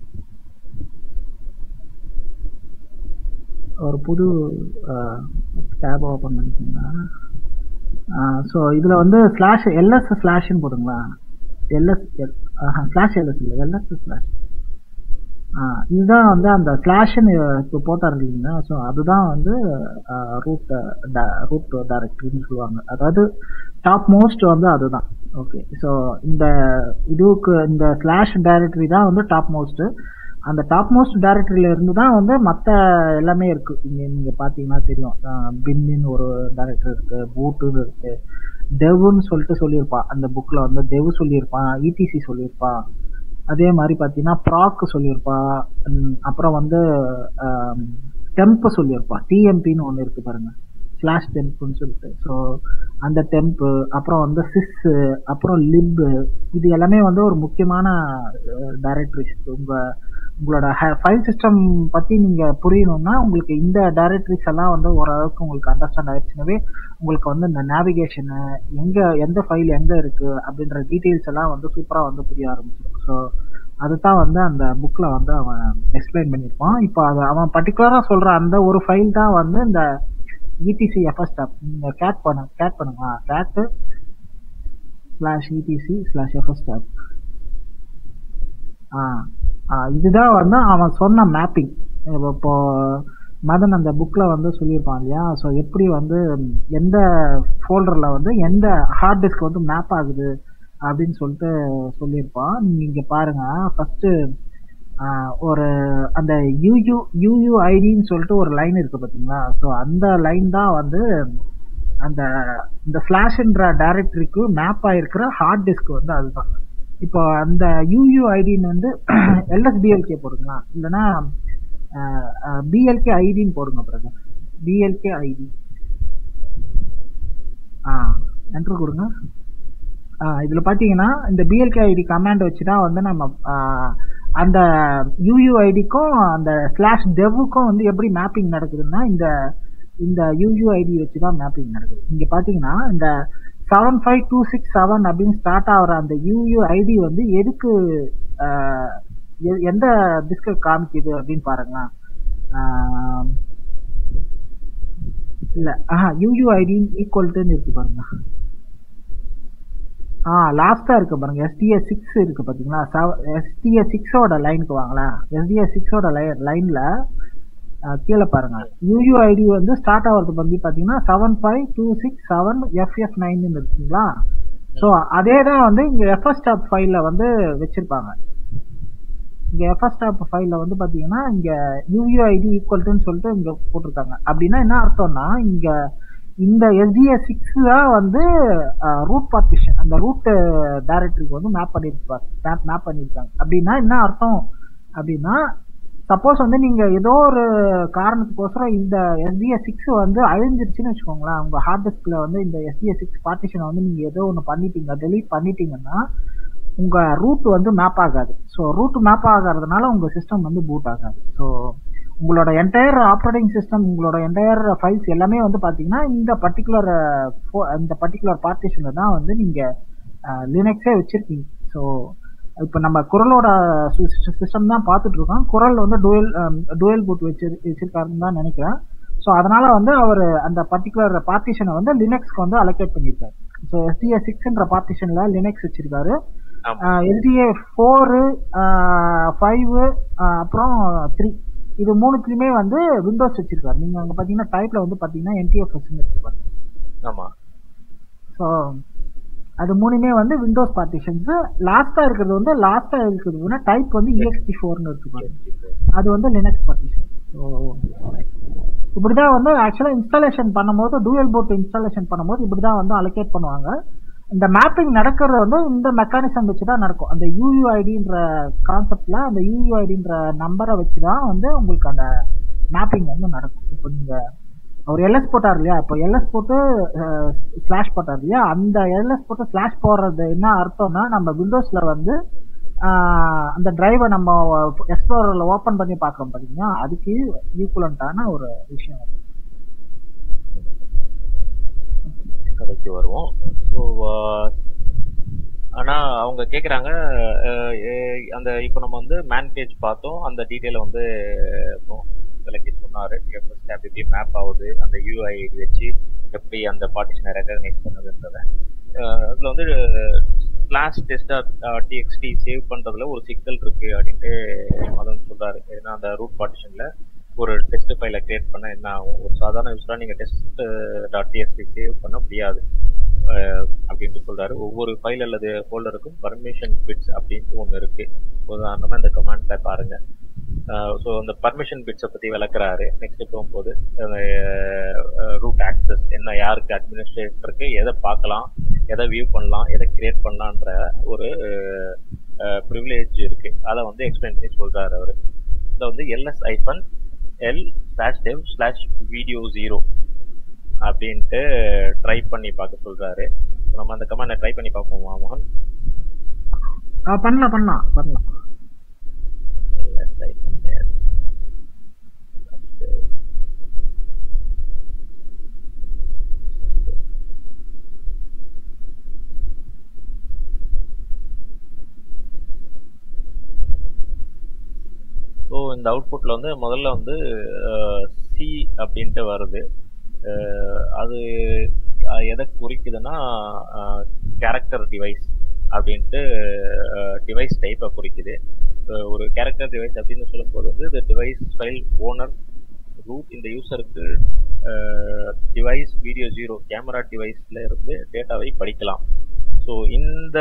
ஒரு புது டேப் ஓபன் பண்ணிக்கோங்க ஸோ இதுல வந்து ஸ்லாஷ் எல்எஸ் ஸ்லாஷ்னு போடுங்களா எல்எஸ் ஸ்லாஷ் எல்எஸ் இல்லை எல்எஸ் ஸ்லாஷ் இதுதான் வந்து அந்த ஸ்லாஷ்னு இப்போ போட்டார் இல்லைங்களா ஸோ அதுதான் வந்து ரூட் ரூட் டைரக்டரின்னு சொல்லுவாங்க அதாவது டாப் மோஸ்ட் வந்து அதுதான் ஓகே ஸோ இந்த இதுக்கு இந்த ஸ்லாஷ் டைரக்டரி தான் வந்து டாப் மோஸ்ட் அந்த டாப் மோஸ்ட் டைரக்டரியில இருந்து தான் வந்து மற்ற எல்லாமே இருக்கு இங்க நீங்க பாத்தீங்கன்னா தெரியும் பின்னு ஒரு டைரக்டர் இருக்கு பூட்டுன்னு இருக்கு டெவ்னு சொல்லிட்டு சொல்லியிருப்பான் அந்த புக்ல வந்து டெவ் சொல்லியிருப்பான் இடிசி சொல்லியிருப்பான் அதே மாதிரி பார்த்தீங்கன்னா ப்ராக் சொல்லியிருப்பான் உம், அப்புறம் வந்து டெம்ப் சொல்லியிருப்பான் டிஎம்பின்னு ஒன்று இருக்கு பாருங்க ஸ்லாஷ் டெம்ப்னு சொல்லிட்டு ஸோ அந்த டெம்ப் அப்புறம் வந்து சிஸ் அப்புறம் லிப் இது எல்லாமே வந்து ஒரு முக்கியமான டைரக்டரிஸ் உங்க உங்களோட ஃபைல் சிஸ்டம் பத்தி நீங்க புரியணும்னா உங்களுக்கு இந்த டைரக்டரிஸ் எல்லாம் வந்து ஓரளவுக்கு உங்களுக்கு அண்டர்ஸ்டாண்ட் ஆயிடுச்சுனாவே உங்களுக்கு வந்து இந்த நேவிகேஷனு எங்க எந்த ஃபைல் எங்க இருக்கு அப்படின்ற டீட்டெயில்ஸ் எல்லாம் வந்து சூப்பரா வந்து புரிய ஆரம்பிச்சிடும் ஸோ அதுதான் வந்து அந்த புக்ல வந்து அவன் எக்ஸ்பிளைன் பண்ணியிருப்பான் இப்போ அது அவன் பர்டிகுலரா சொல்ற அந்த ஒரு ஃபைல் தான் வந்து இந்த இடிசி எஃப்எஸ் டாப் நீங்க கேட் பண்ண கேட் பண்ணுங்க cat slash ETC slash FS tab ஆ ஆ, இதுதான் வந்து அவன் சொன்ன மேப்பிங் இப்போ மதன் அந்த புக்ல வந்து சொல்லியிருப்பான் இல்லையா ஸோ எப்படி வந்து எந்த ஃபோல்டர்ல வந்து எந்த ஹார்ட் டிஸ்க் வந்து மேப் ஆகுது அப்படின்னு சொல்லிட்டு சொல்லியிருப்பான் நீங்க பாருங்க ஃபர்ஸ்ட் ஒரு அந்த யூயூ யூயூஐடின்னு சொல்லிட்டு ஒரு லைன் இருக்கு பாத்தீங்களா ஸோ அந்த லைன் தான் வந்து அந்த இந்த ஸ்லாஷ்ன்ற டைரக்டரிக்கு மேப் ஆயிருக்கிற ஹார்ட் டிஸ்க் வந்து அதுதான் இப்போ அந்த யூயூஐடின்னு வந்து எல்எஸ்பிஎல்கே போடுங்களா இல்லைன்னா பிஎல்கே ஐடின்னு போடுங்க பிரதர் பிஎல்கே ஐடி ஆ என்ட்ரு கொடுங்க ஆ, இதுல பாத்தீங்கன்னா இந்த பிஎல்கே ஐடி கமாண்ட் வச்சு தான் வந்து நம்ம ஆ, அந்த யூயூஐடிக்கும் அந்த ஸ்லாஷ் டெவுக்கும் வந்து எப்படி மேப்பிங் நடக்குதுன்னா இந்த இந்த யூயூஐடி வச்சு தான் மேப்பிங் நடக்குது இங்க பாத்தீங்கன்னா இந்த seven five two six seven அப்படின்னு ஸ்டார்ட் ஆகிற அந்த யூயூஐடி வந்து எதுக்கு ஆ, எ- எந்த டிஸ்க காமிக்குது அப்படின்னு பாருங்களேன் ஆ, இல்ல ஆஹா யூயூஐடி ஈக்குவல்ட்டுன்னு இருக்கு பாருங்க ஆ லாஸ்டா இருக்கு பாருங்க எஸ்டிஎஸ் சிக்ஸ் இருக்கு பாத்தீங்களா எஸ்டிஎஸ் சிக்ஸோட லைனுக்கு வாங்களேன் எஸ்டிஎஸ் சிக்ஸோட லைன்ல கீழே பாருங்க யூயூஐடி வந்து ஸ்டார்ட் ஆகிறது வந்து பாத்தீங்கன்னா seven five two six seven FF nine இருக்குங்களா ஸோ அதே தான் வந்து இங்க எஃப்எஸ் டாப் ஃபைல்ல வந்து வச்சிருப்பாங்க இங்க எஃப்எஸ் டாப் ஃபைல்ல வந்து பாத்தீங்கன்னா இங்க யூயூஐடி ஈக்குவல்ட்டுன்னு சொல்லிட்டு இங்க போட்டிருக்காங்க அப்படின்னா என்ன அர்த்தம்னா இங்க இந்த எஸ்டிஎஸ் சிக்ஸ் தான் வந்து ரூட் பார்ட்டிஷன் அந்த ரூட் டைரக்டரிக்கு வந்து மேப் பண்ணிருப்பாங்க மேப் மேப் பண்ணியிருக்காங்க அப்படின்னா என்ன அர்த்தம் அப்படின்னா சப்போஸ் வந்து நீங்க ஏதோ ஒரு காரணத்துக்கோசரம் இந்த எஸ்டிஎஸ் சிக்ஸ் வந்து அழிஞ்சிருச்சுன்னு வச்சுக்கோங்களேன் உங்க ஹார்ட் டிஸ்க்ல வந்து இந்த எஸ்டிஎஸ் சிக்ஸ் பார்ட்டிஷனை வந்து நீங்க ஏதோ ஒன்று பண்ணிட்டீங்க டெலீட் பண்ணிட்டீங்கன்னா உங்க ரூட் வந்து மேப் ஆகாது ஸோ ரூட் மேப் ஆகாததுனால உங்க சிஸ்டம் வந்து பூட் ஆகாது ஸோ உங்களோட என்டையர் ஆப்ரேட்டிங் சிஸ்டம் உங்களோட என்டையர் ஃபைல்ஸ் எல்லாமே வந்து பாத்தீங்கன்னா இந்த பர்டிகுலர் இந்த பர்டிகுலர் பார்ட்டிஷன்ல தான் வந்து நீங்க லினக்ஸே வச்சிருக்கீங்க ஸோ இப்போ நம்ம குரலோட சிஸ்டம் தான் பார்த்துட்டு இருக்கோம் குரல் வந்து டுவெல் டுவெல் பூட் வச்சு வச்சிருக்காருன்னு தான் நினைக்கிறேன் ஸோ அதனால வந்து அவர் அந்த பர்டிகுலர் பார்ட்டிஷனை வந்து லினக்ஸ்க்கு வந்து அலோகேட் பண்ணியிருக்காரு ஸோ எஸ்டிஏ சிக்ஸ்ன்ற பார்ட்டிஷன்ல லினக்ஸ் வச்சிருக்காரு ஆமா எஸ்டிஏ ஃபோரு ஃபைவ் அப்புறம் த்ரீ இது மூணுத்துலயுமே வந்து விண்டோஸ் வச்சிருக்காரு நீங்க அங்க பாத்தீங்கன்னா டைப்ல வந்து பாத்தீங்கன்னா என்டிஎஃப் வச்சிருக்காரு ஆமா ஸோ அது மூணுமே வந்து விண்டோஸ் பார்ட்டிஷன்ஸ் லாஸ்டா இருக்கிறது வந்து லாஸ்டா இருக்கிறது டைப் வந்து இஎக்ஸ்டி ஃபோர்னு இருக்கு பாருங்க அது வந்து லினக்ஸ் பார்ட்டிஷன் ஸோ இப்படிதான் வந்து ஆக்சுவலா இன்ஸ்டாலேஷன் பண்ணும்போது டூயல் போர்ட் இன்ஸ்டாலேஷன் பண்ணும்போது இப்படிதான் வந்து அலோகேட் பண்ணுவாங்க இந்த மேப்பிங் நடக்கிறது வந்து இந்த மெக்கானிசம் வச்சு தான் நடக்கும் அந்த யூயூஐடின்ற கான்செப்ட்ல அந்த யூயூஐடின்ற நம்பரை வச்சு தான் வந்து உங்களுக்கு அந்த மேப்பிங் வந்து நடக்கும் இப்போ நீங்க அவர் எல்எஸ் போட்டார் இல்லையா இப்போ எல்எஸ் போட்டு ஸ்லாஷ் போட்டார் இல்லையா அந்த எல்எஸ் போட்டு ஸ்லாஷ் போடுறது என்ன அர்த்தம்னா நம்ம விண்டோஸ்ல வந்து ஆஹ், அந்த டிரைவை நம்ம எக்ஸ்ப்ளோரர்ல ஓபன் பண்ணி பார்க்கறோம் பாத்தீங்கன்னா அதுக்கு ஈக்குவலண்டான ஒரு விஷயம் அது. கதைக்கு வருவோம் ஸோ ஆனா அவங்க கேக்குறாங்க அஹ், அஹ், அந்த இப்போ நம்ம வந்து மேன் பேஜ் பார்த்தோம் அந்த டீட்டெயில வந்து இப்போ விளக்கி சொன்னாரு எப்படி எப்படி மேப் ஆகுது அந்த யூஐ வச்சு எப்படி அந்த பார்ட்டிஷனை ரெகக்னைஸ் பண்ணுதுன்றத அஹ், அதுல வந்து கிளாஸ் டெஸ்டர் டிஎக்ஸ்டி சேவ் பண்றதுல ஒரு சிக்கல் இருக்கு அப்படின்ட்டு மதன் சொல்றாரு ஏன்னா அந்த ரூட் பார்ட்டிஷன்ல ஒரு டெஸ்ட் ஃபைலை கிரியேட் பண்ண என்ன ஆகும் ஒரு சாதாரண யூஸரா நீங்க டெஸ்ட் டாட் டிஎஸ்டி சேவ் பண்ண முடியாது அஹ் அப்படின்ட்டு சொல்றாரு ஒவ்வொரு ஃபைல் அல்லது ஃபோல்டருக்கும் பர்மிஷன் பிட்ஸ் அப்படின்ட்டு ஒன்று இருக்கு உதாரணமா இந்த கமாண்ட்ல பாருங்க ஸோ அந்த பர்மிஷன் பிட்ஸை பத்தி விளக்குறாரு நெக்ஸ்ட் போகும்போது ரூட் ஆக்சஸ் என்ன யாருக்கு அட்மினிஸ்ட்ரேட்டருக்கு எதை பார்க்கலாம் எதை வியூ பண்ணலாம் எதை கிரியேட் பண்ணலான்ற ஒரு ப்ரிவிலேஜ் இருக்கு அதை வந்து எக்ஸ்பிளைன் பண்ணி சொல்றாரு அவரு இதை வந்து LS hyphen L slash dev slash video zero அப்படின்ட்டு ட்ரை பண்ணி பார்க்க சொல்றாரு நம்ம அந்த கமாண்டை ட்ரை பண்ணி பார்ப்போமா மோகன் ஆஹ் பண்ணலாம் பண்ணலாம் பண்ணலாம் LS hyphen L slash dev. So இந்த அவுட்புட்டில் வந்து முதல்ல வந்து சி அப்படின்ட்டு வருது அஹ் அது அஹ் எதை குறிக்குதுன்னா கேரக்டர் டிவைஸ் அப்படின்ட்டு டிவைஸ் டைப்பை குறிக்குது அஹ் ஒரு கேரக்டர் டிவைஸ் அப்படின்னு சொல்லும்போது வந்து இந்த டிவைஸ் ஃபைல் ஓனர் ரூட் இந்த யூசருக்கு டிவைஸ் வீடியோ ஜீரோ கேமரா டிவைஸ்ல இருந்து டேட்டாவை படிக்கலாம் ஸோ இந்த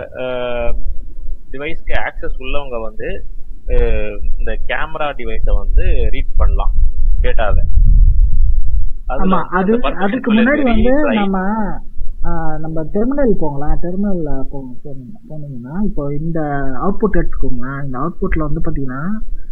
டிவைஸ்க்கு ஆக்சஸ் உள்ளவங்க வந்து அஹ், இந்த கேமரா டிவைஸை வந்து ரீட் பண்ணலாம் டேட்டாவை அதுல ஆமா வந்து அது அந்த permission அதுக்கு file முன்னாடி read, வந்து write, நம்ம ஆஹ், நம்ம டெர்மினல் போங்களா டெர்மினல்ல போனீங்கன்னா இப்போ இந்த அவுட்புட் எடுத்துக்கோங்களேன் இந்த அவுட்புட்ல வந்து பாத்தீங்கன்னா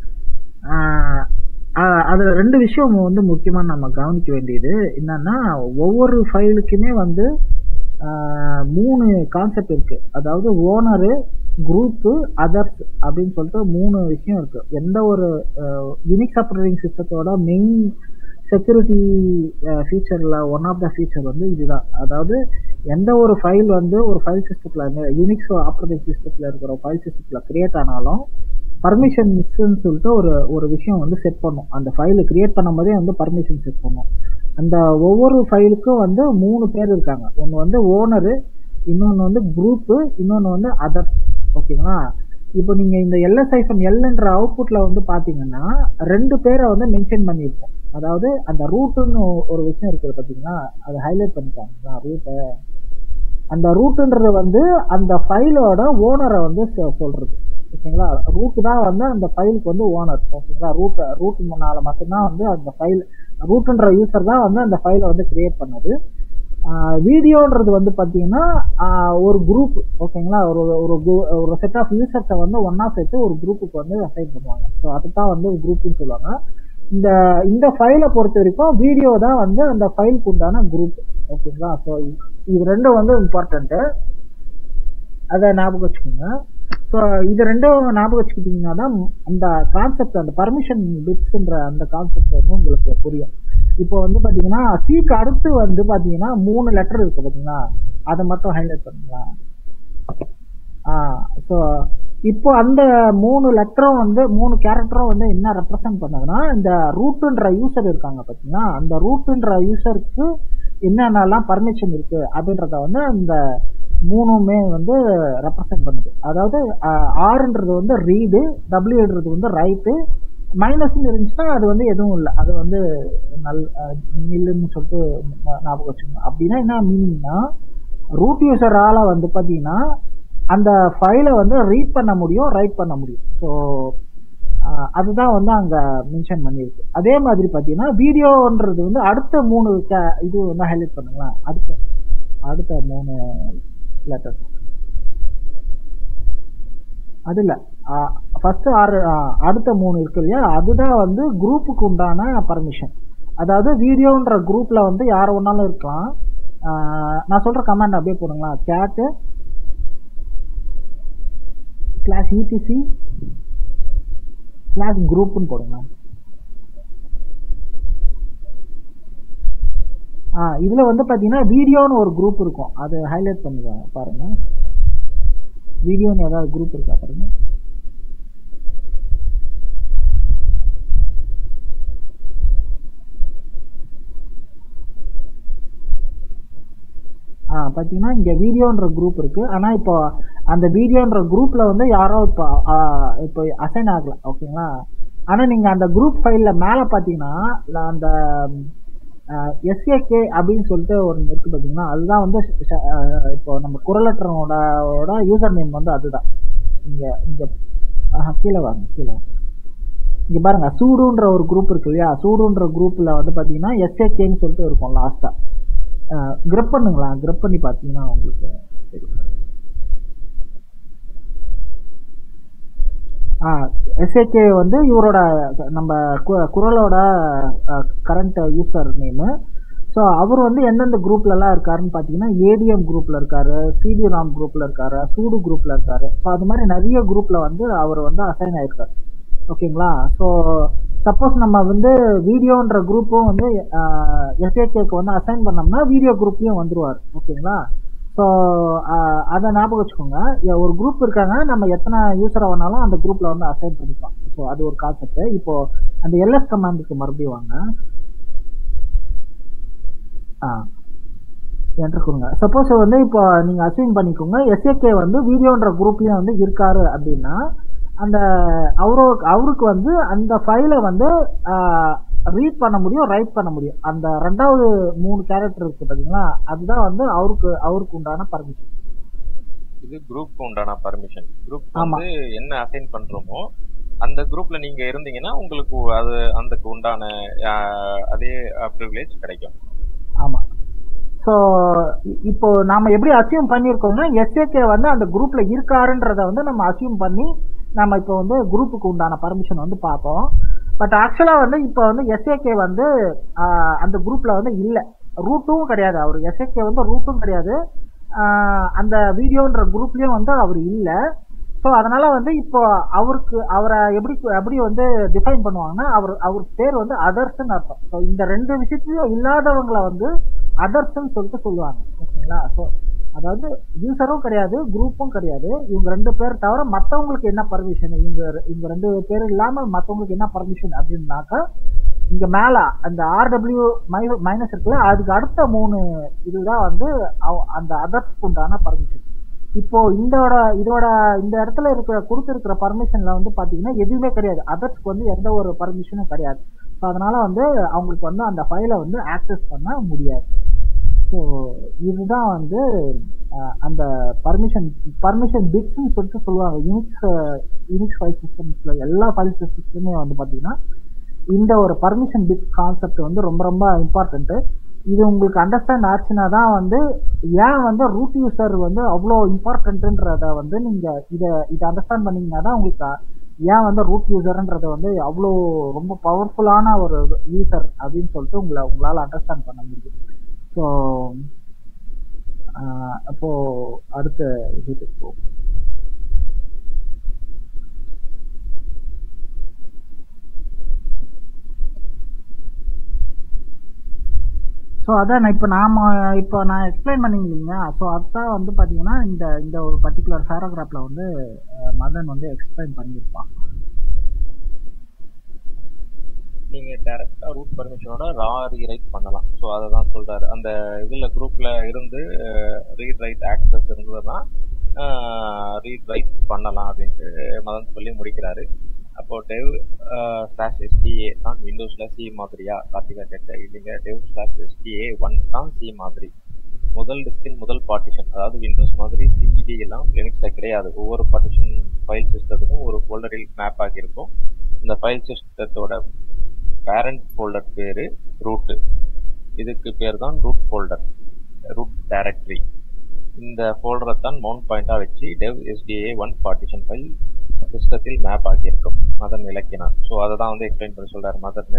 ஆஹ், ஆஹ், அதுல ரெண்டு விஷயம் வந்து முக்கியமா நம்ம கவனிக்க வேண்டியது என்னன்னா ஒவ்வொரு ஃபைலுக்குமே வந்து ஆஹ், மூணு கான்செப்ட் இருக்கு அதாவது ஓனரு குரூப்பு அதர்ஸ் அப்படின்னு சொல்லிட்டு மூணு விஷயம் இருக்கு எந்த ஒரு யூனிக்ஸ் ஆப்ரேட்டிங் சிஸ்டத்தோட மெயின் செக்யூரிட்டி ஃபீச்சர்ல ஒன் ஆஃப் த ஃபீச்சர் வந்து இதுதான் அதாவது எந்த ஒரு ஃபைல் வந்து ஒரு ஃபைல் சிஸ்டத்தில் யூனிக்ஸ் ஆப்ரேட்டிங் சிஸ்டத்தில் இருக்கிற ஃபைல் சிஸ்டத்தில் கிரியேட் ஆனாலும் பர்மிஷன் மிஸ்ன்னு சொல்லிட்டு ஒரு ஒரு விஷயம் வந்து செட் பண்ணும் அந்த ஃபைலை கிரியேட் பண்ணும்போதே வந்து பர்மிஷன் செட் பண்ணும் அந்த ஒவ்வொரு ஃபைலுக்கும் வந்து மூணு பேர் இருக்காங்க ஒன்று வந்து ஓனரு இன்னொன்று வந்து குரூப்பு இன்னொன்று வந்து அதர் ஓகேங்களா இப்போ நீங்கள் இந்த எல்எஸ்ஐஃபன் எல்ன்ற அவுட்புட்டில் வந்து பார்த்தீங்கன்னா ரெண்டு பேரை வந்து மென்ஷன் பண்ணியிருக்கோம் அதாவது அந்த ரூட்டுன்னு ஒரு விஷயம் இருக்குது பார்த்தீங்களா அதை ஹைலைட் பண்ணிட்டாங்களா ரூட்டை அந்த ரூட்டுன்றது வந்து அந்த ஃபைலோட ஓனரை வந்து சொ- சொல்றது ஓகேங்களா ரூட் தான் வந்து அந்த ஃபைலுக்கு வந்து ஓனர் ஓகேங்களா ரூட் ரூட் முன்னால மட்டும்தான் வந்து அந்த ஃபைல் ரூட்ன்ற யூசர் தான் வந்து அந்த ஃபைலை வந்து கிரியேட் பண்ணது வீடியோன்றது வந்து பார்த்தீங்கன்னா ஆஹ் ஒரு குரூப் ஓகேங்களா ஒரு ஒரு கு- ஒரு செட் ஆஃப் யூசர்ஸை வந்து ஒன்றா சேர்த்து ஒரு குரூப்புக்கு வந்து அசைன் பண்ணுவாங்க ஸோ அதுதான் வந்து குரூப்னு சொல்லுவாங்க இந்த இந்த ஃபைலை பொறுத்த வரைக்கும் வீடியோ தான் வந்து அந்த ஃபைலுக்கு உண்டான குரூப் ஓகேங்களா ஸோ இது ரெண்டும் வந்து இம்பார்ட்டண்ட்டு அதை ஞாபகம் வச்சுக்கோங்க ஸோ இது ரெண்டும் ஞாபகம் வச்சுக்கிட்டீங்கன்னா தான் அந்த கான்செப்ட் அந்த பர்மிஷன் பிட்ஸ்ன்ற அந்த கான்செப்ட் வந்து உங்களுக்கு புரியும் இப்போ வந்து பார்த்தீங்கன்னா சிக்கு அடுத்து வந்து பார்த்தீங்கன்னா மூணு லெட்டர் இருக்கு பார்த்தீங்களா அதை மட்டும் ஹைலைட் பண்ணுங்களா ஆ ஸோ இப்போ அந்த மூணு லெட்டரும் வந்து மூணு கேரக்டரும் வந்து என்ன ரெப்ரசன்ட் பண்ணதுன்னா இந்த ரூட்டுன்ற யூசர் இருக்காங்க பார்த்தீங்கன்னா அந்த ரூட்டுன்ற யூசருக்கு என்னென்னலாம் பர்மிஷன் இருக்கு அப்படின்றத வந்து அந்த மூணுமே வந்து ரெப்ரசன்ட் பண்ணுது அதாவது ஆறுன்றது வந்து ரீடு டபிள்யூன்றது வந்து ரைட்டு மைனஸ்ன்னு இருந்துச்சுன்னா அது வந்து எதுவும் இல்லை அது வந்து நல் நில்லுன்னு சொல்லிட்டு ஞாபகம் வச்சுக்கணும் அப்படின்னா என்ன மீனிங்னா ரூட் யூசரால வந்து பார்த்தீங்கன்னா அந்த ஃபைலை வந்து ரீட் பண்ண முடியும் ரைட் பண்ண முடியும் ஸோ அதுதான் வந்து அங்கே மென்ஷன் பண்ணியிருக்கு அதே மாதிரி பார்த்தீங்கன்னா வீடியோன்றது வந்து அடுத்த மூணு ca- இது வந்து ஹைலைட் பண்ணுங்களேன் அடுத்த அடுத்த மூணு லெட்டர் அது இல்லை ஃபர்ஸ்ட் ஆறு ஆ, அடுத்த மூணு இருக்கு இல்லையா அதுதான் வந்து குரூப்புக்கு உண்டான பர்மிஷன் அதாவது வீடியோன்ற குரூப்ல வந்து யார் ஒன்னாலும் இருக்கலாம் ஆஹ் நான் சொல்ற கமாண்ட் அப்படியே போடுங்களா கேட்டு ஸ்லாஷ் இடிசி ஸ்லாஷ் குரூப்னு போடுங்க ஆ இதுல வந்து பாத்தீங்கன்னா வீடியோன்னு ஒரு குரூப் இருக்கும் அது ஹைலைட் பண்ணிக்கோங்க பாருங்க வீடியோன்னு ஏதாவது குரூப் இருக்கா பாருங்க ஆ பார்த்தீங்கன்னா இங்கே வீடியோன்ற குரூப் இருக்கு ஆனால் இப்போ அந்த வீடியோன்ற குரூப்ல வந்து யாரோ இப்போ ஆ, இப்போ அசைன் ஆகல ஓகேங்களா ஆனால் நீங்கள் அந்த குரூப் ஃபைலில் மேலே பார்த்தீங்கன்னா நான் அந்த எஸ்ஏகே அப்படின்னு சொல்லிட்டு ஒன்று இருக்கு பார்த்தீங்கன்னா அதுதான் வந்து ஷ- ஆ, இப்போ நம்ம குரலற்றனோட யூசர் நேம் வந்து அதுதான் இங்கே இங்கே கீழே வாங்க கீழே வாங்க இங்க பாருங்க சூடுன்ற ஒரு குரூப் இருக்கு இல்லையா சூடுன்ற குரூப்ல வந்து பாத்தீங்கன்னா எஸ்ஏகேன்னு சொல்லிட்டு இருக்கும் லாஸ்டா கிரப் பண்ணுங்களா கிரப் பண்ணி பாத்தீங்கன்னா உங்களுக்கு தெரியும். ஆ எஸ்ஏகே வந்து இவரோட நம்ம கு- குரலோட கரண்ட் யூசர் நேமு ஸோ அவர் வந்து எந்தெந்த குரூப்ல எல்லாம் இருக்காருன்னு பார்த்தீங்கன்னா ஏடிஎம் குரூப்ல இருக்காரு சிடி ராம் குரூப்ல இருக்காரு சூடு குரூப்ல இருக்காரு ஸோ அது மாதிரி நிறைய குரூப்ல வந்து அவர் வந்து அசைன் ஆயிருக்காரு ஓகேங்களா ஸோ சப்போஸ் நம்ம வந்து வீடியோன்ற குரூப்பும் வந்து எஸ்ஏகேக்கு வந்து அசைன் பண்ணோம்னா வீடியோ குரூப்லயும் வந்துருவார் ஓகேங்களா ஸோ அதை ஞாபகம் வச்சுக்கோங்க எ- ஒரு குரூப் இருக்காங்க நம்ம எத்தனை யூஸரை வேணாலும் அந்த குரூப்ல வந்து அசைன் பண்ணிக்கலாம் ஸோ அது ஒரு கான்செப்ட் இப்போ அந்த எல்எஸ் கமாண்டுக்கு மறுபடியும் வாங்க ஆ என்ட்ரு கொடுங்க சப்போஸ் வந்து இப்போ நீங்க அசைன் பண்ணிக்கோங்க எஸ்ஏகே வந்து வீடியோன்ற குரூப்லயும் வந்து இருக்காரு அப்படின்னா அந்த அவரோ அவருக்கு வந்து அந்த ஃபைலை வந்து ரீட் பண்ண முடியும் ரைட் பண்ண முடியும் அந்த ரெண்டாவது மூணு கேரக்டர் இருக்கு பாத்தீங்களா அதுதான் வந்து அவருக்கு அவருக்கு உண்டான பர்மிஷன் இது குரூப் உண்டான பர்மிஷன் குரூப் ஆமா. வந்து என்ன அசைன் பண்றோமோ அந்த குரூப்ல நீங்க இருந்தீங்கன்னா உங்களுக்கு அது அதுக்கு உண்டான ஆஹ், அதே ப்ரிவிலேஜ் கிடைக்கும் ஆமா ஸோ இப்போ நாம எப்படி அசியூம் பண்ணியிருக்கோம்னா எஸ்ஏகே வந்து அந்த குரூப்ல இருக்காருன்றத வந்து நம்ம அசியூம் பண்ணி நம்ம இப்போ வந்து குரூப்புக்கு உண்டான பர்மிஷன் வந்து பார்த்தோம் பட் ஆக்சுவலா வந்து இப்போ வந்து எஸ்ஏகே வந்து ஆஹ், அந்த குரூப்ல வந்து இல்லை ரூட்டும் கிடையாது அவர் எஸ்ஏகே வந்து ரூட்டும் கிடையாது ஆஹ், அந்த வீடியோன்ற குரூப்லயும் வந்து அவர் இல்லை ஸோ அதனால வந்து இப்போ அவருக்கு அவரை எப்படி எப்படி வந்து டிஃபைன் பண்ணுவாங்கன்னா அவர் அவர் பேர் வந்து அதர்ஸ்ன்னு அர்த்தம் ஸோ இந்த ரெண்டு விஷயத்தையும் இல்லாதவங்களை வந்து அதர்ஸ்ன்னு சொல்லிட்டு சொல்லுவாங்க ஓகேங்களா ஸோ அதாவது யூசரும் கிடையாது குரூப்பும் கிடையாது இவங்க ரெண்டு பேர் தவிர மற்றவங்களுக்கு என்ன பர்மிஷன் இவங்க இவங்க ரெண்டு பேர் இல்லாம மற்றவங்களுக்கு என்ன பர்மிஷன் அப்படின்னாக்கா இங்க மேல அந்த ஆர்டபிள்யூ மைனஸ் இருக்குல்ல அதுக்கு அடுத்த மூணு இதுதான் வந்து அவ- அந்த அதர்ஸ்க்கு உண்டான பர்மிஷன் இப்போ இதோட இதோட இந்த இடத்துல இருக்கிற கொடுத்துருக்கிற பர்மிஷன்ல வந்து பாத்தீங்கன்னா எதுவுமே கிடையாது அதர்ஸ்க்கு வந்து எந்த ஒரு பர்மிஷனும் கிடையாது ஸோ அதனால வந்து அவங்களுக்கு வந்து அந்த ஃபைலை வந்து ஆக்சஸ் பண்ண முடியாது ஸோ இதுதான் வந்து அஹ், அந்த பர்மிஷன் பர்மிஷன் பிட்ஸ்னு சொல்லிட்டு சொல்லுவாங்க யூனிக்ஸ் யூனிக்ஸ் ஃபைல் சிஸ்டம்ஸ்ல எல்லா ஃபைல் சிஸ்டம்ஸ்லுமே வந்து பாத்தீங்கன்னா இந்த ஒரு பர்மிஷன் பிட் கான்செப்ட் வந்து ரொம்ப ரொம்ப இம்பார்ட்டன்ட் இது உங்களுக்கு அண்டர்ஸ்டாண்ட் ஆச்சுன்னா தான் வந்து ஏன் வந்து ரூட் யூசர் வந்து அவ்வளோ இம்பார்ட்டன்ட்ன்றத வந்து நீங்க இதை இதை அண்டர்ஸ்டாண்ட் பண்ணீங்கன்னா தான் உங்களுக்கு ஏன் வந்து ரூட் யூசர்ன்றத வந்து அவ்வளோ ரொம்ப பவர்ஃபுல்லான ஒரு யூசர் அப்படின்னு சொல்லிட்டு உங்களை உங்களால் அண்டர்ஸ்டாண்ட் பண்ண முடியும் ஸோ அப்போ அடுத்த விஷயத்துக்கு போவோம் ஸோ அதான் நான் இப்போ நாம இப்போ நான் எக்ஸ்பிளைன் பண்ணிங்களீங்க ஸோ அதுதான் வந்து பார்த்தீங்கன்னா இந்த இந்த ஒரு பர்டிகுலர் பேராகிராஃபில் வந்து அஹ், மதன் வந்து எக்ஸ்பிளைன் பண்ணியிருப்பான் நீங்க டைரக்டா ரூட் பர்மிஷனோட ரா ரீரைட் பண்ணலாம் ஸோ அதை தான் சொல்றாரு அந்த இதுல குரூப்ல இருந்து ரீட் ரைட் ஆக்சஸ் இருந்ததுன்னா ரீட் ரைட் பண்ணலாம் அப்படின்ட்டு மதன் சொல்லி முடிக்கிறாரு அப்போ டெவ் ஸ்லாஷ் எஸ்டிஏ தான் விண்டோஸ்ல சி மாதிரியா கார்த்திகா கேட்ட இல்லைங்க டெவ் ஸ்லாஷ் எஸ்டிஏ ஒன் தான் சி மாதிரி முதல் டிஸ்கின் முதல் பார்ட்டிஷன் அதாவது விண்டோஸ் மாதிரி சிஇடி எல்லாம் லினக்ஸ்ல கிடையாது ஒவ்வொரு பார்ட்டிஷன் ஃபைல் சிஸ்டத்துக்கும் ஒரு ஃபோல்டரில் மேப் ஆகியிருக்கும் இந்த ஃபைல் சிஸ்டத்தோட பேரண்ட் ஃபோல்டர் பேரு ரூட் இதுக்கு பேர் தான் ரூட் ஃபோல்டர் ரூட் டைரக்டரி இந்த ஃபோல்டரை தான் மவுண்ட் பாயிண்டா வச்சு dev SDA one partition file சிஸ்டத்தில் மேப் ஆகியிருக்கும் மதன் விளக்கினார் ஸோ அதை தான் வந்து எக்ஸ்பிளைன் பண்ணி சொல்றாரு Madhan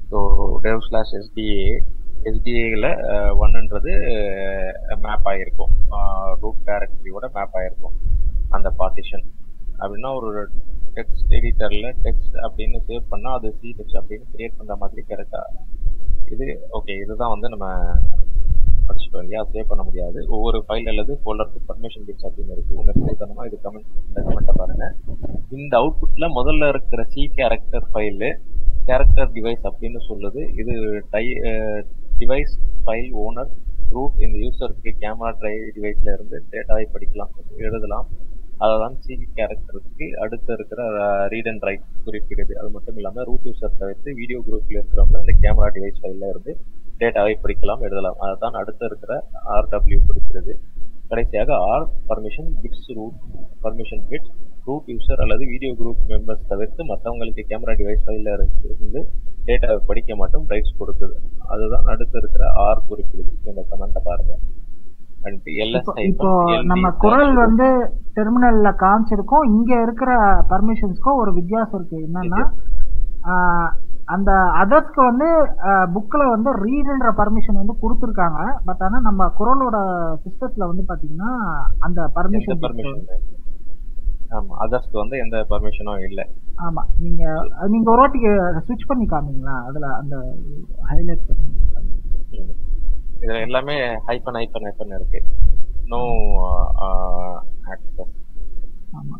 so dev slash SDA எஸ்டிஏல ஒன்னுன்றது மேப் ஆகிருக்கும் ரூட் டைரக்டரியோட மேப் ஆகிருக்கும் அந்த பார்ட்டிஷன் அப்படின்னா ஒரு டெக்ஸ்ட் எடிட்டரில் டெக்ஸ்ட் அப்படின்னு சேவ் பண்ணால் அது சி டெக்ஸ்ட் அப்படின்னு கிரியேட் பண்ணுற மாதிரி கரெக்டாக இது ஓகே இதுதான் வந்து நம்ம படிச்சுட்டோம் இல்லையா சேவ் பண்ண முடியாது ஒவ்வொரு ஃபைல் அல்லது ஃபோல்டருக்கு பர்மிஷன் பிட்ஸ் அப்படின்னு இருக்கு உங்க தெரிஞ்சுக்கணுமா இது கமெண்ட் இந்த கமெண்ட்டை பாருங்க இந்த அவுட்புட்ல முதல்ல இருக்கிற C character file character device அப்படின்னு சொல்லுது இது டை டிவைஸ் ஃபைல் ஓனர் ரூட் இந்த யூசருக்கு கேமரா ட்ரை டிவைஸ்ல இருந்து டேட்டாவை படிக்கலாம் எழுதலாம் அதை தான் சி கேரக்டருக்கு அடுத்து இருக்கிற ரீட் அண்ட் ரைட் குறிப்பிடுது அது மட்டும் இல்லாமல் ரூட் யூசர் தவிர்த்து வீடியோ குரூப்ல இருக்கிறவங்க இந்த கேமரா டிவைஸ் ஃபைல்ல இருந்து டேட்டாவை படிக்கலாம் எழுதலாம் அதுதான் அடுத்து இருக்கிற ஆர்டபிள்யூ குறிக்கிறது கடைசியாக R permission bits root permission bit root user அல்லது வீடியோ குரூப் மெம்பர்ஸ் தவிர்த்து மற்றவங்களுக்கு கேமரா டிவைஸ் ஃபைலில் இருந்து டேட்டாவை படிக்க மட்டும் ரைட்ஸ் கொடுக்குது அதுதான் அடுத்து இருக்கிற ஆர் குறிப்பிடுது இந்த கமெண்ட்டை பாருங்க அண்ட் எல்எஸ் இப்போ நம்ம குரல் வந்து டெர்மினல்ல காமிச்சிருக்கோம் இங்க இருக்கிற பர்மிஷன்ஸ்க்கும் ஒரு வித்தியாசம் இருக்கு என்னன்னா அந்த அதர்ஸ்க்கு வந்து புக்ல வந்து ரீடுன்ற பர்மிஷன் வந்து கொடுத்துருக்காங்க பட் ஆனா நம்ம குரலோட சிஸ்டத்துல வந்து பாத்தீங்கன்னா அந்த பர்மிஷன் பர்மிஷன் ஆமா அதர்ஸ்க்கு வந்து எந்த பர்மிஷனும் இல்ல ஆமா நீங்க நீங்க ஒரு வாட்டிக்கு ஸ்விட்ச் பண்ணி காமிங்களா அதுல அந்த ஹைலைட் பண்ணி இதுல எல்லாமே ஹைப்பன் ஹைப்பன் ஹைப்பன் இருக்கு நோ ஆக்சஸ் ஆமா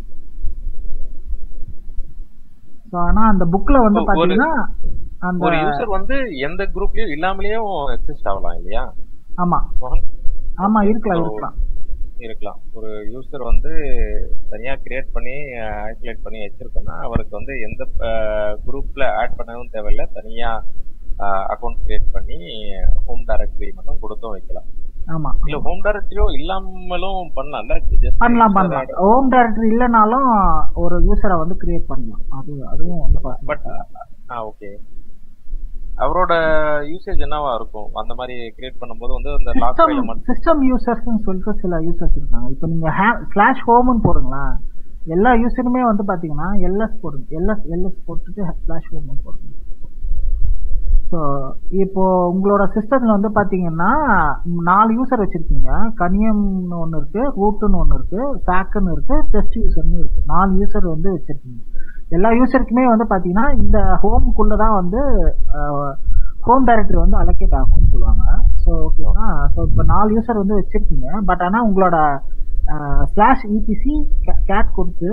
ஸோ ஆனா அந்த புக்ல வந்து பாத்தீங்கன்னா அந்த ஒரு யூசர் வந்து எந்த குரூப்லயும் இல்லாமலேயும் எக்ஸிஸ்ட் ஆகலாம் இல்லையா ஆமா ஆமா இருக்கலாம் இருக்கலாம் இருக்கலாம் ஒரு யூசர் வந்து தனியா கிரியேட் பண்ணி ஐசோலேட் பண்ணி வச்சிருக்கோம்னா அவருக்கு வந்து எந்த குரூப்ல ஆட் பண்ணவும் தேவையில்ல தனியா அக்கௌண்ட் கிரியேட் பண்ணி ஹோம் டைரக்டரி மட்டும் கொடுத்தும் வைக்கலாம் ஆமா இல்ல ஹோம் டைரக்டரியோ இல்லாமலும் பண்ணலாம்ல பண்ணலாம் பண்ணலாம் ஹோம் டைரக்டரி இல்லனாலும் ஒரு யூசரை வந்து கிரியேட் பண்ணலாம் அது அதுவும் வந்து பட் ஆ ஓகே அவரோட யூசேஜ் என்னவா இருக்கும் அந்த மாதிரி கிரியேட் பண்ணும்போது வந்து அந்த லாக் ஃபைல மட்டும் சிஸ்டம் யூசர்ஸ்னு சொல்லிட்டு சில யூசர்ஸ் இருக்காங்க இப்போ நீங்க ஸ்லாஷ் ஹோம்னு போடுங்களா எல்லா யூசருமே வந்து பாத்தீங்கன்னா எல்எஸ் போடுங்க எல்எஸ் எல்எஸ் போட்டுட்டு ஸ்லாஷ் ஹோம்னு போடுங்க ஸோ இப்போ உங்களோட சிஸ்டத்தில் வந்து பார்த்தீங்கன்னா நாலு யூசர் வச்சுருக்கீங்க கனியம்னு ஒன்று இருக்குது ரூட்டுன்னு ஒன்று இருக்குது சாக்குன்னு இருக்குது டெஸ்ட் யூசர்னு இருக்குது நாலு யூசர் வந்து வச்சுருக்கீங்க எல்லா யூசருக்குமே வந்து பார்த்தீங்கன்னா இந்த ஹோம்குள்ளே தான் வந்து ஹோம் டைரக்டரி வந்து அலோகேட் ஆகும்னு சொல்லுவாங்க ஸோ ஓகேங்களா ஸோ இப்போ நாலு யூசர் வந்து வச்சுருக்கீங்க பட் ஆனால் உங்களோட ஸ்லாஷ் இபிசி கேட் கொடுத்து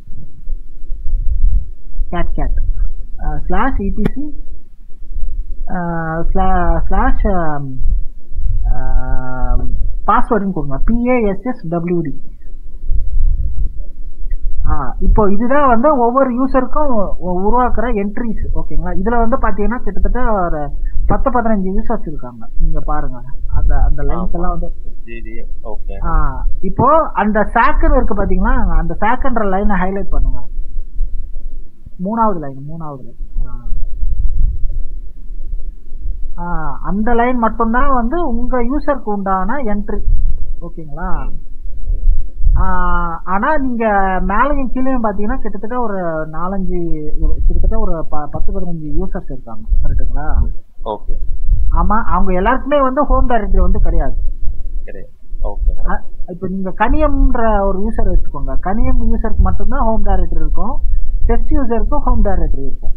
cat cat slash EPC slash பாஸ்வேர்டுன்னு கொடுங்க பிஏஎஸ்எஸ் டபிள்யூடி ஆ இப்போ இதுதான் வந்து ஒவ்வொரு யூசருக்கும் உருவாக்குற என்ட்ரிஸ் ஓகேங்களா இதுல வந்து பாத்தீங்கன்னா கிட்டத்தட்ட ஒரு பத்து பதினஞ்சு யூசர்ஸ் இருக்காங்க நீங்க பாருங்க அந்த அந்த லைன்ஸ் எல்லாம் வந்து இப்போ அந்த சாக்குன்னு இருக்கு பாத்தீங்களா அந்த சாக்குன்ற லைனை ஹைலைட் பண்ணுங்க மூணாவது லைன் மூணாவது லைன் அந்த லைன் மட்டும்தான் வந்து உங்க யூசருக்கு உண்டான என்ட்ரி ஓகேங்களா ஆனா நீங்க மேலையும் கீழேயும் பாத்தீங்கன்னா கிட்டத்தட்ட ஒரு நாலஞ்சு கிட்டத்தட்ட ஒரு பத்து பதினஞ்சு யூசர்ஸ் இருக்காங்க கரெக்டுங்களா ஓகே ஆமா அவங்க எல்லாருக்குமே வந்து ஹோம் டைரக்டரி வந்து கிடையாது இப்போ நீங்க கனியம்ன்ற ஒரு யூசர் வச்சுக்கோங்க கனியம் யூசருக்கு மட்டும்தான் ஹோம் டைரக்டரி இருக்கும் டெஸ்ட் யூசருக்கும் ஹோம் டைரக்டரி இருக்கும்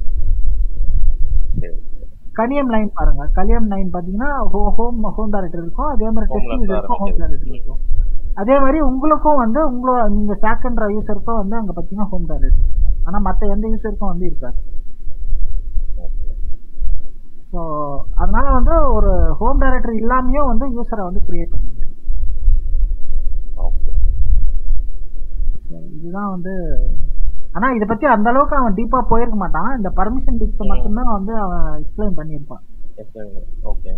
கனியம் லைன் பாருங்க கலியம் லைன் பாத்தீங்கன்னா ஹோம் ஹோம் டைரக்டர் இருக்கும் அதே மாதிரி டெஸ்ட் யூசருக்கும் ஹோம் டைரக்டர் இருக்கும் அதே மாதிரி உங்களுக்கும் வந்து உங்களோட நீங்க சேக்கன்ற யூசருக்கும் வந்து அங்க பாத்தீங்கன்னா ஹோம் டைரக்டர் ஆனா மத்த எந்த யூசருக்கும் வந்து இருக்காது ஸோ அதனால வந்து ஒரு ஹோம் டைரக்டர் இல்லாமையும் வந்து யூசரை வந்து கிரியேட் பண்ண முடியும் இதுதான் வந்து ஆனா இத பத்தி அந்த அளவுக்கு அவன் டீப்பா போயிருக்க மாட்டான் இந்த பர்மிஷன் பிக்ஸ் மட்டும்தான் வந்து அவன் எக்ஸ்பிளைன் பண்ணியிருப்பான் okay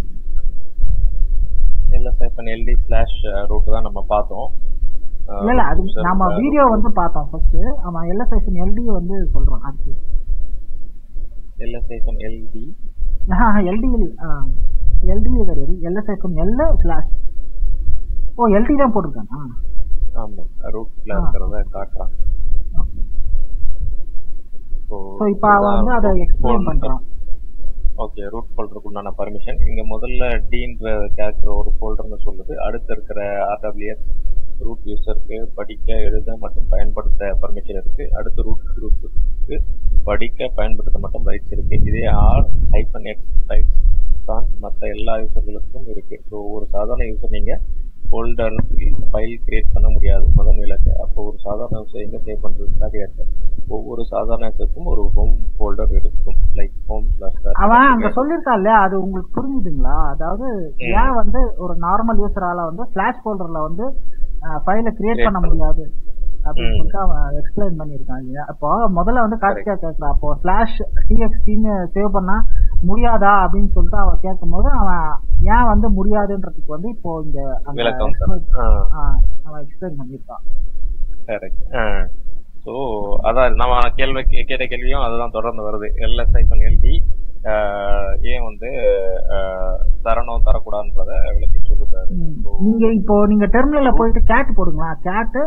LS hyphen LD slash root தான் நம்ம பார்த்தோம் இல்ல இல்ல அது நம்ம வீடியோ வந்து பார்த்தோம் ஃபர்ஸ்ட் ஆமா எல்எஸ்ஐபன் எல்டி வந்து சொல்றோம் அடுத்து எல்எஸ்ஐபன் எல்டி எல்டி எல்டி கிடையாது எல்எஸ்ஐபன் எல் ஸ்லாஷ் ஓ எல்டி தான் போட்டிருக்கானா ஆமா ரூட்ல இருக்கிறத காட்டுறான் ஸோ இப்போ அவன் வந்து அதை எக்ஸ்பிளைன் பண்றான் ஓகே ரூட் ஃபோல்டருக்கு உண்டான பர்மிஷன் இங்க முதல்ல டீன்ற கேரக்டர் ஒரு ஃபோல்டர்னு சொல்லுது அடுத்து இருக்கிற ஆர்டபிள்யூஎஸ் ரூட் யூசருக்கு படிக்க எழுத மற்றும் பயன்படுத்த பர்மிஷன் இருக்கு அடுத்து ரூட் குரூப்புக்கு படிக்க பயன்படுத்த மட்டும் ரைட்ஸ் இருக்கு இதே ஆர் ஹைஃபன் எக்ஸ் ரைட்ஸ் தான் மற்ற எல்லா யூசர்களுக்கும் இருக்கு ஸோ ஒரு சாதாரண யூசர் நீங்க ஃபோல்டர் ஃபைல் கிரியேட் பண்ண முடியாது முதன் விளக்கு அப்போ ஒரு சாதாரண யூசர் எங்க சேவ் பண்றதுக்காக இருக்கு ஒவ்வொரு சாதாரண யூசருக்கும் ஒரு ஹோம் ஃபோல்டர் இருக்கும் லைக் ஹோம் அவன் அங்க சொல்லியிருக்கான் இல்லையா அது உங்களுக்கு புரிஞ்சுதுங்களா அதாவது ஏன் வந்து ஒரு நார்மல் யூசரால வந்து ஸ்லாஷ் ஃபோல்டர்ல வந்து ஃபைலை கிரியேட் பண்ண முடியாது அப்படின்னு சொல்லிட்டு அவன் எக்ஸ்பிளைன் பண்ணியிருக்கான் இல்லையா அப்போ முதல்ல வந்து கார்த்திகா கேட்கறான் அப்போ ஸ்லாஷ் டிஎக்ஸ்டின்னு சேவ் பண்ணா முடியாதா அப்படின்னு சொல்லிட்டு அவன் கேட்கும் போது அவன் ஏன் வந்து முடியாதுன்றதுக்கு வந்து இப்போ இங்க அந்த விளக்கம் explain- ஆ ஆ, அவன் எக்ஸ்பிளைன் பண்ணியிருக்கான் கரெக்ட் ஸோ அதான் நம்ம கேள்வி கே- கேட்ட கேள்வியும் அதுதான் தொடர்ந்து வருது எல்எஸ்ஐ எல்டி ஏன் வந்து அஹ், தரணும் தரக்கூடாதுன்றத விளக்கி சொல்லுதாரு ம். நீங்க இப்போ நீங்க டெர்மினல்ல போயிட்டு கேட் போடுங்களா கேட்டு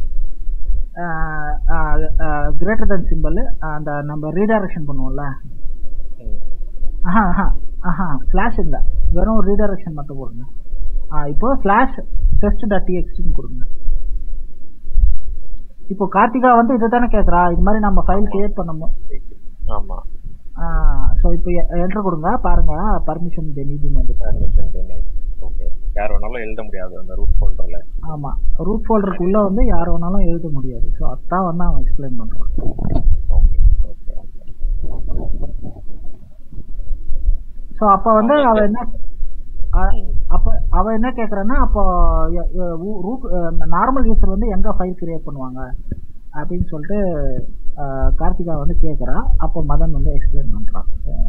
கிரேட்டர் than சிம்பிள் அந்த நம்ம ரீடைரக்ஷன் பண்ணுவோம்ல ஆஹா ஆஹா ஆஹா ஸ்லாஷ் இல்ல வெறும் ரீடைரக்ஷன் மட்டும் போடுங்க ஆ இப்போ ஸ்லாஷ் டெஸ்ட் டாட் டிஎக்ஸ்டின்னு கொடுங்க இப்போ கார்த்திகா வந்து இதை தானே கேட்குறா இது மாதிரி நம்ம ஃபைல் கிரியேட் பண்ணணும் ஆமா ஸோ இப்போ என்ட்ரு கொடுங்க பாருங்க பர்மிஷன் தெனிதுன்னு வந்து பர்மிஷன் ஓகே யார் வேணாலும் எழுத முடியாது அந்த ரூட் ஃபோல்டர்ல ஆமா ரூட் ஃபோல்டருக்கு உள்ள வந்து யார் வேணாலும் எழுத முடியாது ஸோ அதான் வந்து அவன் எக்ஸ்பிளைன் பண்றான் ஓகே ஓகே ஓகே ஸோ அப்போ வந்து அவ என்ன அ- அப்ப அவ என்ன கேக்குறான்னா அப்போ ரூட் நார்மல் யூசர் வந்து எங்க ஃபைல் கிரியேட் பண்ணுவாங்க அப்படின்னு சொல்லிட்டு அஹ், கார்த்திகா வந்து கேக்குறா அப்போ மதன் வந்து எக்ஸ்பிளைன் பண்றான்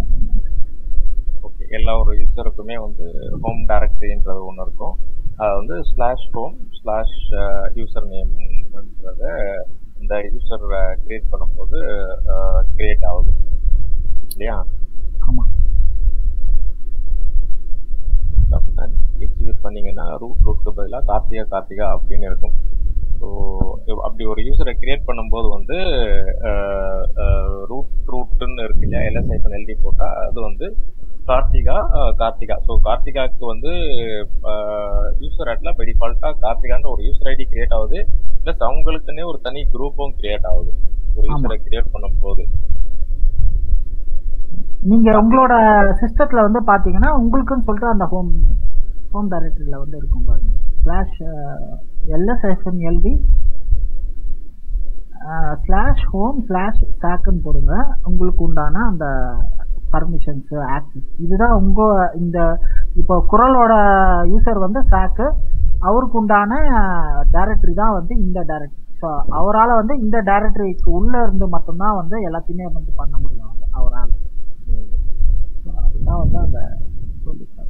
ஓகே எல்லா ஒரு யூசருக்குமே வந்து ஹோம் டைரக்டரின்றது ஒன்று இருக்கும் அது வந்து ஸ்லாஷ் ஹோம் ஸ்லாஷ் யூசர் நேம்ன்றத இந்த யூசர் கிரியேட் பண்ணும்போது கிரியேட் ஆகுது இல்லையா ஆமா எக்ஸிக்யூட் பண்ணீங்கன்னா ரூட் ரூட்க்கு பதிலாக கார்த்திகா கார்த்திகா அப்படின்னு இருக்கும் ஸோ அப்படி ஒரு யூசரை கிரியேட் பண்ணும்போது வந்து ரூட் ரூட்டுன்னு இருக்கு இல்லையா எல்எஸ்ஐஃபன் எல்டி போட்டால் அது வந்து கார்த்திகா அஹ், கார்த்திகா ஸோ கார்த்திகாவுக்கு வந்து யூசர் ஆட்ல பை டிஃபால்ட்டாக கார்த்திகான்ற ஒரு யூசர் ஐடி கிரியேட் ஆகுது ப்ளஸ் அவங்களுக்குன்னே ஒரு தனி குரூப்பும் கிரியேட் ஆகுது ஒரு யூசரை கிரியேட் பண்ணும்போது நீங்க உங்களோட சிஸ்டத்துல வந்து பாத்தீங்கன்னா உங்களுக்குன்னு சொல்லிட்டு அந்த ஹோம் ஹோம் டைரக்டரியில வந்து இருக்கும் பாருங்க slash LSFN LD slash home slash சாக்குன்னு போடுங்க உங்களுக்கு உண்டான அந்த பர்மிஷன்ஸ் ஆக்சஸ் இதுதான் உங்க இந்த இப்போ குரலோட யூசர் வந்து சாக்கு அவருக்கு உண்டான டைரக்டரி தான் வந்து இந்த டைரக்டரி ஸோ அவரால் வந்து இந்த டைரக்டரிக்கு உள்ள இருந்து மட்டும்தான் வந்து எல்லாத்தையுமே வந்து பண்ண முடியும் அவரால் So, அதுதான் வந்து அந்த சொல்லியிருக்காங்க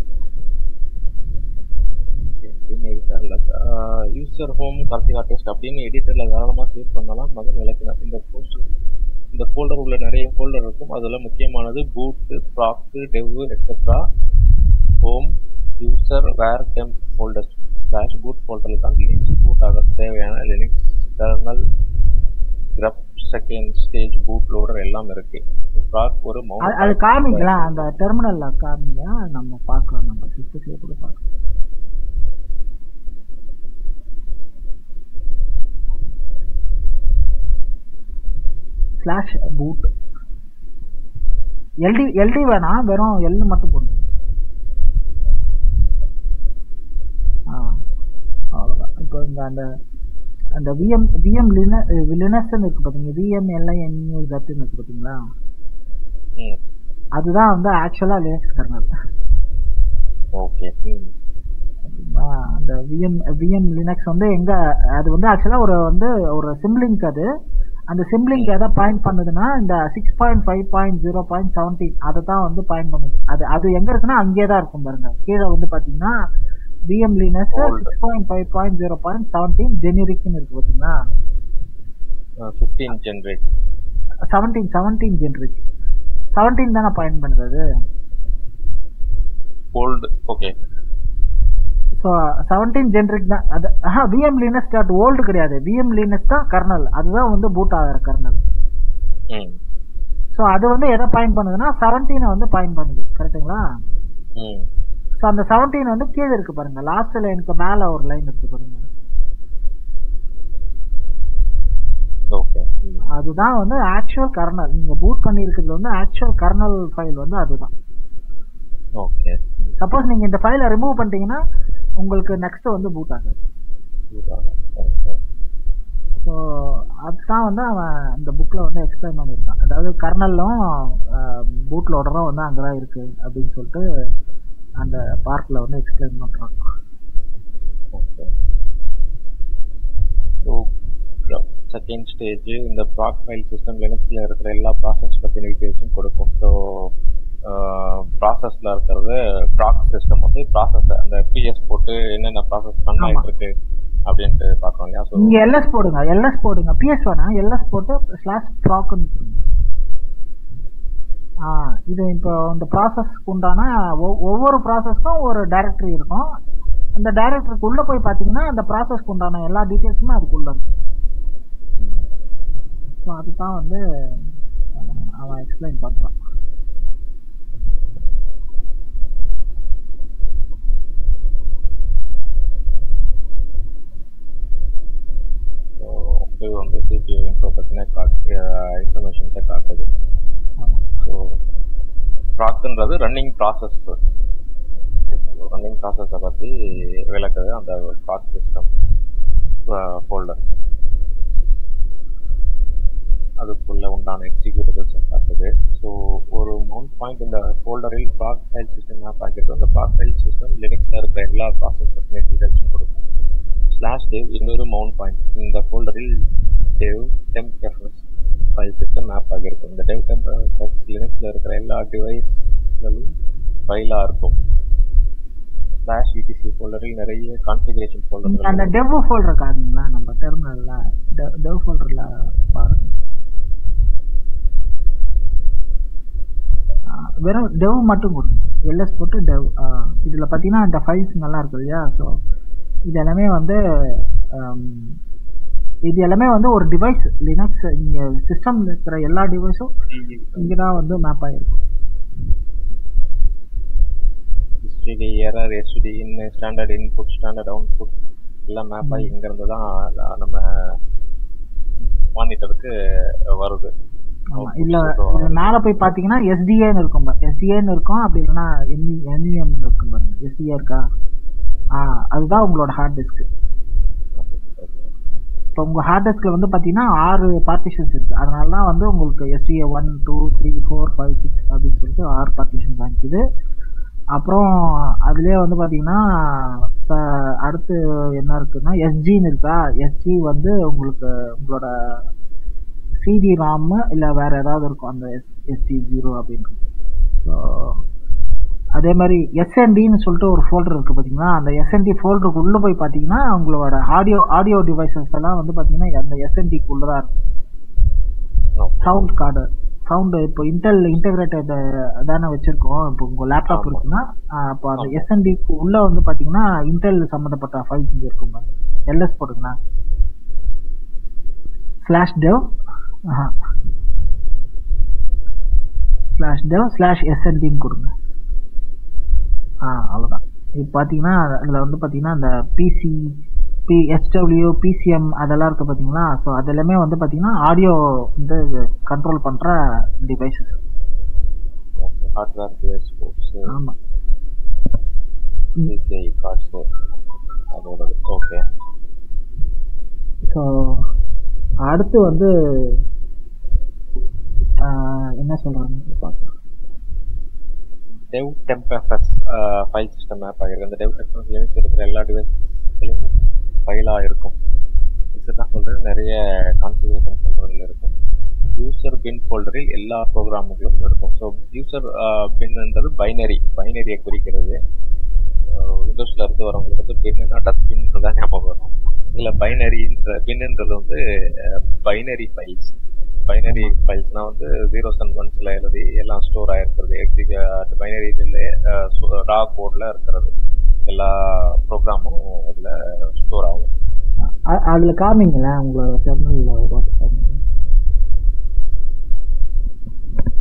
யூசர் ஹோம் கார்த்திகா டெஸ்ட் அப்படின்னு எடிட்டர்ல தாராளமா சேவ் பண்ணலாம் மகன் விளக்கினார் இந்த போஸ்ட் இந்த ஃபோல்டர் உள்ள நிறைய ஃபோல்டர் இருக்கும் அதுல முக்கியமானது boot proc dev etcetera home user var temp folders slash boot ஃபோல்டரில் தான் லினக்ஸ் பூட் ஆக தேவையான Linux kernel GRUB second stage boot loader எல்லாம் இருக்கு ப்ராக் ஒரு அது- அது காமிங்களா அந்த டெர்மினல்ல காமிங்க நம்ம பார்க்கலாம் நம்ம சிஸ்டத்துல கூட பார்க்கலாம் ஸ்லாஷ் பூட் எல்டி எல்டி வேணாம் வெறும் எல் மட்டும் போடுங்க ஆ அவ்வளோதான் இப்போ இந்த அந்த அந்த விஎம் விஎம் லின லினஸ்ன்னு இருக்கு பார்த்தீங்க விஎம் எல்ஐ என்யூ ஜட்டுன்னு இருக்கு பார்த்தீங்களா ம் அதுதான் வந்து ஆக்சுவலாக லினக்ஸ் கர்னல் ஓகே ம் ஓகேங்களா அந்த விஎம் விஎம் லினக்ஸ் வந்து எங்க அது வந்து ஆக்சுவலாக ஒரு வந்து ஒரு சிம்லிங்க் அது அந்த சிம்லிங்க் எதை பாயிண்ட் பண்ணுதுன்னா இந்த six point five point zero point seventeen அதை தான் வந்து பாயிண்ட் பண்ணுது அது அது எங்க இருக்குன்னா அங்கேயே தான் இருக்கும் பாருங்க கீழே வந்து பாத்தீங்கன்னா VM Linux six point five point zero point seventeen ஜெனரிக்னு இருக்கு பார்த்தீங்களா fifteen generate seventeen seventeen generic seventeen தானே பாயிண்ட் பண்ணுது அது old okay so seventeen generic தான் அது ஆஹா விஎம் லினக்ஸ் டாட் ஓல்டு கிடையாது விஎம் லினக்ஸ் தான் கர்னல் அதுதான் வந்து பூட் ஆகிற கர்னல் ம் ஸோ ஸோ அது வந்து எதை பாயிண்ட் பண்ணுதுன்னா செவன்டீனை வந்து பாயிண்ட் பண்ணுது கரெக்ட்டுங்களா ம் ஸோ அந்த செவன்டீன் வந்து கீழே இருக்கு பாருங்க லாஸ்ட் லைனுக்கு மேலே ஒரு லைன் இருக்கு பாருங்க ஓகே ம் அதுதான் வந்து ஆக்சுவல் கர்னல் நீங்க பூட் பண்ணியிருக்கிறது வந்து ஆக்சுவல் கர்னல் ஃபைல் வந்து அதுதான் ஓகே ம் சப்போஸ் நீங்க இந்த ஃபைலை ரிமூவ் பண்ணிட்டீங்கன்னா உங்களுக்கு நெக்ஸ்ட் வந்து பூட் ஆகுது ஓகே ஸோ அதுதான் வந்து அவன் இந்த புக்கில் வந்து எக்ஸ்பிளைன் பண்ணியிருக்கான் அதாவது கர்னலும் பூட் லோடரும் வந்து அங்கே தான் இருக்கு அப்படின்னு சொல்லிட்டு அந்த பார்க்கில் வந்து எக்ஸ்பிளைன் பண்ணுறான் ஓகே ஸோ செகண்ட் ஸ்டேஜ் இந்த ப்ராக் ஃபைல் சிஸ்டம் லினக்ஸில் இருக்கிற எல்லா ப்ராசஸ் பற்றி டீட்டெயில்ஸும் கொடுக்கும் ஸோ ப்ராசஸில் இருக்கிறது ப்ராக் சிஸ்டம் வந்து ப்ராசஸ் அந்த பிஎஸ் போட்டு என்னென்ன ப்ராசஸ் ரன் ஆமா. ஆகிட்டு இருக்கு அப்படின்ட்டு பார்க்கணும் இல்லையா ஸோ இங்க எல்எஸ் போடுங்க எல்எஸ் போடுங்க பிஎஸ் வேணாம் எல்எஸ் போட்டு ஸ்லாஷ் ப்ராக்னு போடுங்க ஆ இது இப்போ இந்த ப்ராசஸ்க்கு உண்டான ஒவ்- ஒவ்வொரு ப்ராசஸ்க்கும் ஒரு டைரக்டரி இருக்கும் அந்த டைரக்டரிக்கு உள்ள போய் பார்த்தீங்கன்னா அந்த ப்ராசஸ்க்கு உண்டான எல்லா டீட்டெயில்ஸுமே அதுக்குள்ள இருக்கும் ஸோ அதுதான் வந்து அஹ், அவன் எக்ஸ்பிளைன் பண்ணுறான் ஸோ இது வந்து சிபியூ இன்ஃபோ பற்றின காட்டு இன்ஃபர்மேஷன்ஸை காட்டுது ஸோ ப்ராக்ன்றது ரன்னிங் ப்ராசஸ் ரன்னிங் ப்ராசஸை பற்றி விளக்குது அந்த ப்ராக் சிஸ்டம் ஃபோல்டர் அதுக்குள்ள உண்டான எக்ஸிக்யூட்டிவ்ஸ் காட்டுது ஸோ ஒரு மவுண்ட் பாயிண்ட் இந்த ஃபோல்டரில் ப்ராக் ஃபைல் சிஸ்டம் மேப் ஆகிருக்கு அந்த ப்ராக் ஃபைல் சிஸ்டம் லினக்ஸில் இருக்கிற எல்லா ப்ராசஸ் பற்றின டீடைல்ஸும் கொடுக்கும் ஸ்லாஷ் டேவ் இன்னொரு மவுண்ட் பாயிண்ட் இந்த ஃபோல்டரில் dev temp FS file system map ஆகியிருக்கும் இந்த டெவ் டெம்ப் எஃப்எஸ் லினக்ஸில் இருக்கிற எல்லா டிவைஸ்களும் ஃபைலாக இருக்கும் ஸ்லாஷ் இடிசி ஃபோல்டரில் நிறைய கான்ஃபிகரேஷன் நீங்க அந்த ஃபோல்டர்கள் டெவ் ஃபோல்டர் காமிங்களா நம்ம டெர்மினல்ல டெவ் ஃபோல்டர்ல பாருங்க ஆ, வெறும் டெவ் மட்டும் கொடுங்க எல்எஸ் போட்டு டெவ் இதுல பாத்தீங்கன்னா இந்த ஃபைல்ஸ் நல்லா இருக்கு இல்லையா ஸோ இது எல்லாமே வந்து ஆம், இது எல்லாமே வந்து ஒரு டிவைஸ் லினக்ஸ் நீங்க சிஸ்டம்ல இருக்கிற எல்லா டிவைஸும் இங்கே தான் வந்து மேப் ஆகிருக்கும் STD error STD in standard input standard output எல்லாம் மேப் ஆகி இங்கேருந்து தான் நம்ம மானிட்டருக்கு வருது ஆமா Output இல்ல photo இதுல மேல போய் பாத்தீங்கன்னா எஸ்டிஏன்னு இருக்கும் எஸ்டிஏன்னு இருக்கும் அப்படி இல்லைன்னா என்இஎம் இருக்கும் பாருங்க எஸ்டிஏ இருக்கா ஆ அதுதான் உங்களோட ஹார்ட் டிஸ்க் இப்போ உங்க ஹார்ட் டிஸ்க்ல வந்து பாத்தீங்கன்னா ஆறு பார்ட்டிஷன்ஸ் இருக்கு அதனால தான் வந்து உங்களுக்கு SDA one two three four five six அப்படின்னு சொல்லிட்டு ஆறு பார்ட்டிஷன் காமிக்குது அப்புறம் அதுலயே வந்து பாத்தீங்கன்னா இப்ப அடுத்து என்ன இருக்குன்னா எஸ்ஜின்னு இருக்கா எஸ்ஜி வந்து உங்களுக்கு உங்களோட சிடி ராம் இல்ல வேற ஏதாவது இருக்கும் அந்த எஸ்டி ஜீரோ அப்படின்னு ஸோ அதே மாதிரி எஸ்என்டின்னு சொல்லிட்டு ஒரு ஃபோல்டர் இருக்கு பாத்தீங்கன்னா அந்த எஸ்என்டி ஃபோல்டருக்கு உள்ள போய் பாத்தீங்கன்னா உங்களோட ஆடியோ ஆடியோ டிவைசஸ் எல்லாம் வந்து பாத்தீங்கன்னா அந்த எஸ்என்டிக்கு உள்ளதான் இருக்கும் சவுண்ட் கார்டு சவுண்ட் இப்போ இன்டெல் இன்டெகிரேட்டட் தானே வச்சிருக்கோம் இப்போ உங்க லேப்டாப் ஆமா. இருக்குன்னா ஆஹ் அப்போ அந்த ஆமா. எஸ்என்டிக்கு உள்ள வந்து பாத்தீங்கன்னா இன்டெல் சம்மந்தப்பட்ட ஃபைல்ஸ் இங்க இருக்கும் எல்எஸ் போடுங்களா slash dev slash dev slash எஸ்என்டின்னு கொடுங்க ஆ அவ்வளோதான் இப்போ பார்த்தீங்கன்னா அதில் வந்து பார்த்தீங்கன்னா அந்த பிசி பி எஸ்டபிள்யூ பிசிஎம் அதெல்லாம் இருக்கு பார்த்தீங்களா ஸோ அது எல்லாமே வந்து பார்த்தீங்கன்னா ஆடியோ வந்து கண்ட்ரோல் பண்ணுற டிவைசஸ் ஹார்ட்வேர் பேஸ் ஸ்போர்ட்ஸ் ஆமாம் பிசிஐ கார்ட்ஸ் அதோட ஓகே ஸோ அடுத்து வந்து ஆ, என்ன சொல்கிறாங்க பார்க்கலாம் dev temp FS file system map ஆகிருக்கு அந்த டெவ் டெம்ப்எஃப்எஸ் லிமிட்ஸ் இருக்கிற எல்லா டிவைஸ்லையும் ஃபைலாக இருக்கும் இதுதான் சொல்கிறது நிறைய கான்ஃபிகரேஷன் ஃபோல்டர்கள் இருக்கும் யூசர் பின் ஃபோல்டரில் எல்லா ப்ரோக்ராமுகளும் இருக்கும் ஸோ யூசர் பின்ன்றது பைனரி பைனரியை குறிக்கிறது விண்டோஸில் இருந்து வரவங்களுக்கு வந்து பின்னுனா டஸ்ட்பின் தான் ஞாபகம் வரும் இதில் பைனரின்ற பின்னுன்றது வந்து பைனரி ஃபைல்ஸ் பைனரி ஃபைல்ஸ்னால் வந்து ஜீரோஸ் அண்ட் ஒன்ஸில் எழுதி எல்லாம் ஸ்டோர் ஆகிருக்கிறது எக்ஸிக பைனரி இதில் ரா கோடில் இருக்கிறது எல்லா ப்ரோக்ராமும் அதில் ஸ்டோர் ஆகும் அ- அதுல காமிங்களேன் உங்களோட டெர்மினல்ல ஒரு வாட்டி காமிங்க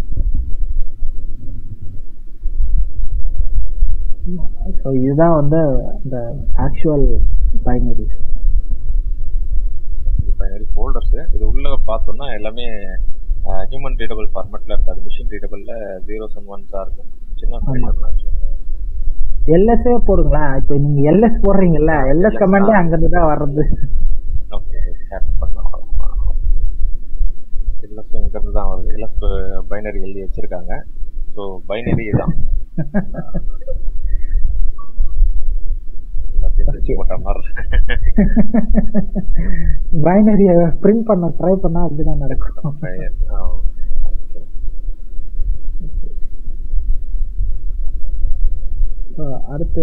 ஸோ இதுதான் வந்து இந்த ஆக்சுவல் பைனரிஸ் இது பைனரி ஃபோல்டர்ஸ் இது உள்ள பார்த்தோம்னா எல்லாமே ஹியூமன் ரீடபிள் ஃபார்மேட்ல இருக்காது மிஷின் ரீடபிள்ல ஜீரோஸ் அண்ட் ஒன்ஸா இருக்கும் சின்ன ஃபைல் எல்எஸ்ஏ போடுங்களேன் இப்போ நீங்க எல்எஸ் போடுறீங்கல்ல எல்எஸ் கமெண்டே அங்கிருந்து தான் வர்றது ஓகே ஸ்டார்ட் பண்ணலாம் எல்எஸ் இங்கிருந்து தான் வருது எல்எஸ் பைனரி எழுதி வச்சிருக்காங்க ஸோ பைனரி தான் எல்லாத்தையும் பிரிச்சு போட்ட மாதிரி பைனரியை பிரிண்ட் பண்ண ட்ரை பண்ணா அப்படிதான் நடக்கும் ஆ, okay. So, அடுத்து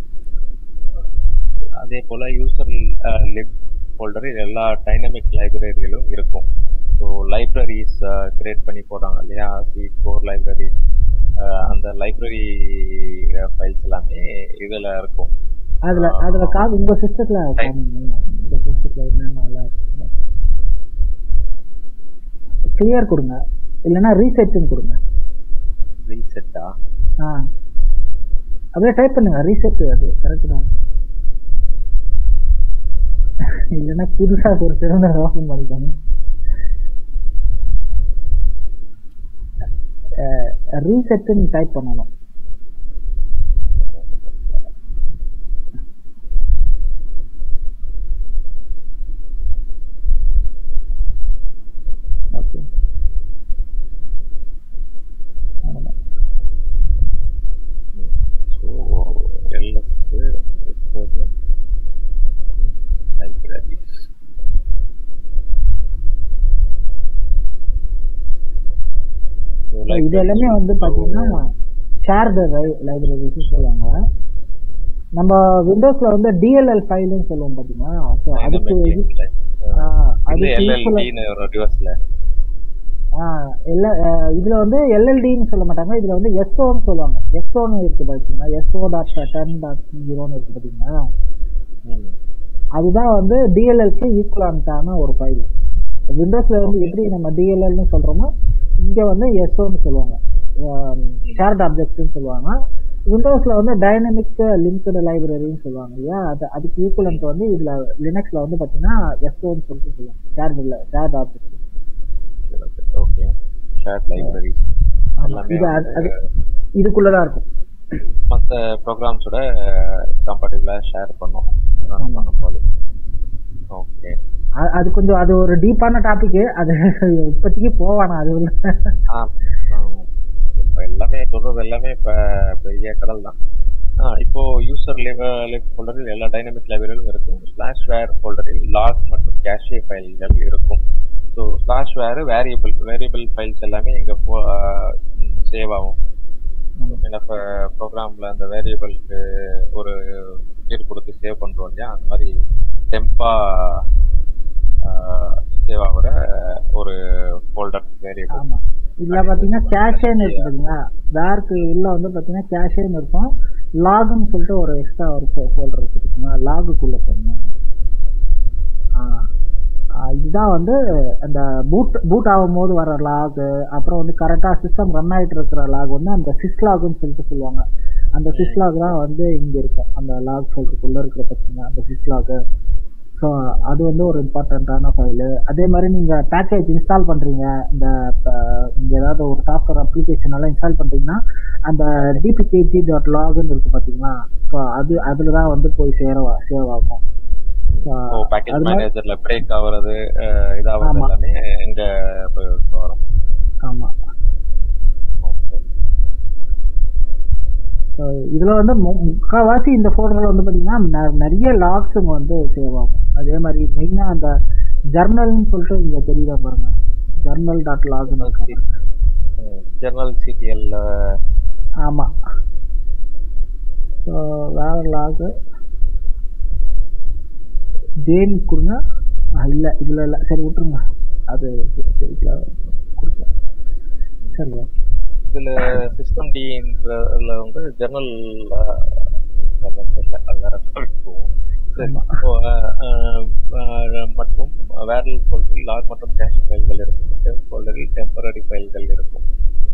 அதே போல யூசர் லிப் ஃபோல்டரில் எல்லா டைனமிக் லைப்ரரிகளும் இருக்கும் ஸோ லைப்ரரிஸ் கிரியேட் பண்ணி போடுறாங்க இல்லையா சி ஃபோர் லைப்ரரிஸ் அந்த லைப்ரரி ஃபைல்ஸ் எல்லாமே இதில் இருக்கும் அதுல அதுல கா உங்க சிஸ்டத்துல உங்க சிஸ்டத்துல என்னென்ன கிளியர் கொடுங்க இல்லைன்னா ரீசெட்டும் கொடுங்க ரீசெட்டா ஆ அப்படியே டைப் பண்ணுங்க ரீசெட் அது கரெக்ட் தான் இல்லைன்னா புதுசா ஒரு சிறந்த ஓப்பன் பண்ணிக்கோங்க ரீசெட்டுன்னு டைப் பண்ணணும் ஓகே அவ்வளோதான் ஸோ எல்எஸ் லைப்ரரிஸ் இது எல்லாமே வந்து பாத்தீங்கன்னா ஷேர்டு லைப்ரரிஸ் சொல்லுவாங்க நம்ம விண்டோஸ்ல வந்து டிஎல்எல் ஃபைல்னு சொல்லுவோம் பாத்தீங்களா ஸோ அதுக்கு இது- ஆ, இது அதுக்கு equal- எல்எல்டின்னு ஒரு டிவைஸ்ல ஆ, எல்லா ஆ, இதுல வந்து எல்எல்டின்னு சொல்ல மாட்டாங்க இதுல வந்து எஸ்ஓன்னு சொல்லுவாங்க எஸ்ஓன்னு இருக்கு பாத்தீங்கன்னா எஸ்ஓ டாட் டென் டாட் ஜீரோன்னு இருக்கு பாத்தீங்களா அதுதான் வந்து டிஎல்எல்க்கு ஈக்குவலான ஒரு ஃபைல் விண்டோஸ்ல வந்து எப்படி நம்ம டிஎல்எல்னு சொல்றோமோ இங்க வந்து எஸ்ஓன்னு சொல்லுவாங்க ஷேர்ட் ஆப்ஜெக்ட்னு சொல்லுவாங்க விண்டோஸ்ல வந்து டைனமிக் லிங்க்டு லைப்ரரின்னு சொல்லுவாங்க இல்லையா அது அதுக்கு ஈக்குவலன்ட் வந்து இதுல லினக்ஸ்ல வந்து பாத்தீங்கன்னா எஸ்ஓன்னு சொல்லிட்டு சொல்லுவாங்க ஷேர்ட் இல்ல shared object okay shared libraries எல்லாமே இது அது- வந்து அது இதுக்குள்ளதான் இருக்கும் மற்ற ப்ரோக்ராம்ஸோட கம்பேட்டிபிளா ஷேர் பண்ணோம் run பண்ணும்போது ஓகே அ- அது கொஞ்சம் அது ஒரு டீப்பான டாபிக் அது இப்போதைக்கு போவானா அது உள்ள ஆ இப்போ எல்லாமே சொல்றது எல்லாமே இப்போ பெரிய கடல் தான் ஆ இப்போ யூசர் லிவ் லிவ் ஃபோல்டரில் எல்லா டைனமிக் லைப்ரரியும் இருக்கும் ஸ்லாஷ் வேர் ஃபோல்டரில் லாக் மற்றும் கேஷே ஃபைல்கள் இருக்கும் so slash var variable variable files எல்லாமே இங்கே சேவ் ஆகும் என்ன ப்ரோக்ராமில் அந்த வேரியபிளுக்கு ஒரு பேர் கொடுத்து சேவ் பண்ணுறோம் இல்லையா அந்த மாதிரி டெம்பா சேவ் ஆகுற ஒரு ஃபோல்டர் வேரியபிள் ஆமா இதுல பாத்தீங்கன்னா கேஷேன்னு இருக்கு பாத்தீங்களா வேர்க்கு உள்ள வந்து பாத்தீங்கன்னா கேஷேன்னு இருக்கும் லாகுன்னு சொல்லிட்டு ஒரு எக்ஸ்ட்ரா ஒரு ஃபோல்டர் இருக்கு பாத்தீங்களா லாகுக்குள்ள போங்க ஆ, ஆ, இதுதான் வந்து அந்த பூட் பூட் ஆகும்போது வர லாக் அப்புறம் வந்து கரெக்டா சிஸ்டம் ரன் ஆயிட்டு இருக்கிற லாக் வந்து அந்த சிஸ் லாக்னு சொல்லிட்டு சொல்லுவாங்க அந்த சிஸ் லாக் தான் வந்து இங்க இருக்கும் அந்த லாக் ஃபோல்டருக்குள்ள இருக்கிற பாத்தீங்கன்னா அந்த சிஸ் லாக் ஸோ அது வந்து ஒரு இம்பார்ட்டண்ட்டான ஃபைலு அதே மாதிரி நீங்கள் பேக்கேஜ் இன்ஸ்டால் பண்ணுறீங்க இந்த நீங்கள் ஏதாவது ஒரு சாஃப்ட்வேர் அப்ளிகேஷன் எல்லாம் இன்ஸ்டால் பண்ணுறீங்கன்னா அந்த டிபிகேஜி டாட் லாக்னு இருக்கு பார்த்தீங்களா ஸோ அது அதில் தான் வந்து போய் சேர சேவ் ஆகும் ஓ பேக்கேஜ் அது மாதிரி- மேனேஜர்ல பிரேக் ஆகுறது அஹ், இதாகிறது ஆமா. எல்லாமே எங்க போய் வரும் ஆமாம் ஓகே ஸோ இதில் வந்து மு- முக்கால்வாசி இந்த ஃபோல்டரில் வந்து பார்த்தீங்கன்னா ந- நிறைய லாக்ஸுங்க வந்து சேவ் ஆகும் அதே மாதிரி மெயினாக அந்த ஜர்னல்னு சொல்லிட்டு இங்கே தெரியுதா பாருங்க ஜர்னல் டாட் லாக்னு இருக்கு ஜெர்னல் சிடிஎல் ஆமாம் ஸோ வேற லாகு ஜேன் கொடுங்க இல்லை இதில் இல்லை சரி விட்டுருங்க அது இதில் கொடுக்கல சரி ஓகே இதுல சிஸ்டம் டின்றதுல வந்து ஜெர்னல் தெரியல அது வேற topic போகும் சரி ஆமா. இப்போ அஹ், அஹ், மற்றும் வேரல் ஃபோல்டரில் லாக் மற்றும் கேஷ் ஃபைல்கள் இருக்கும் டெம்ப் ஃபோல்டரில் டெம்பரரி ஃபைல்கள் இருக்கும்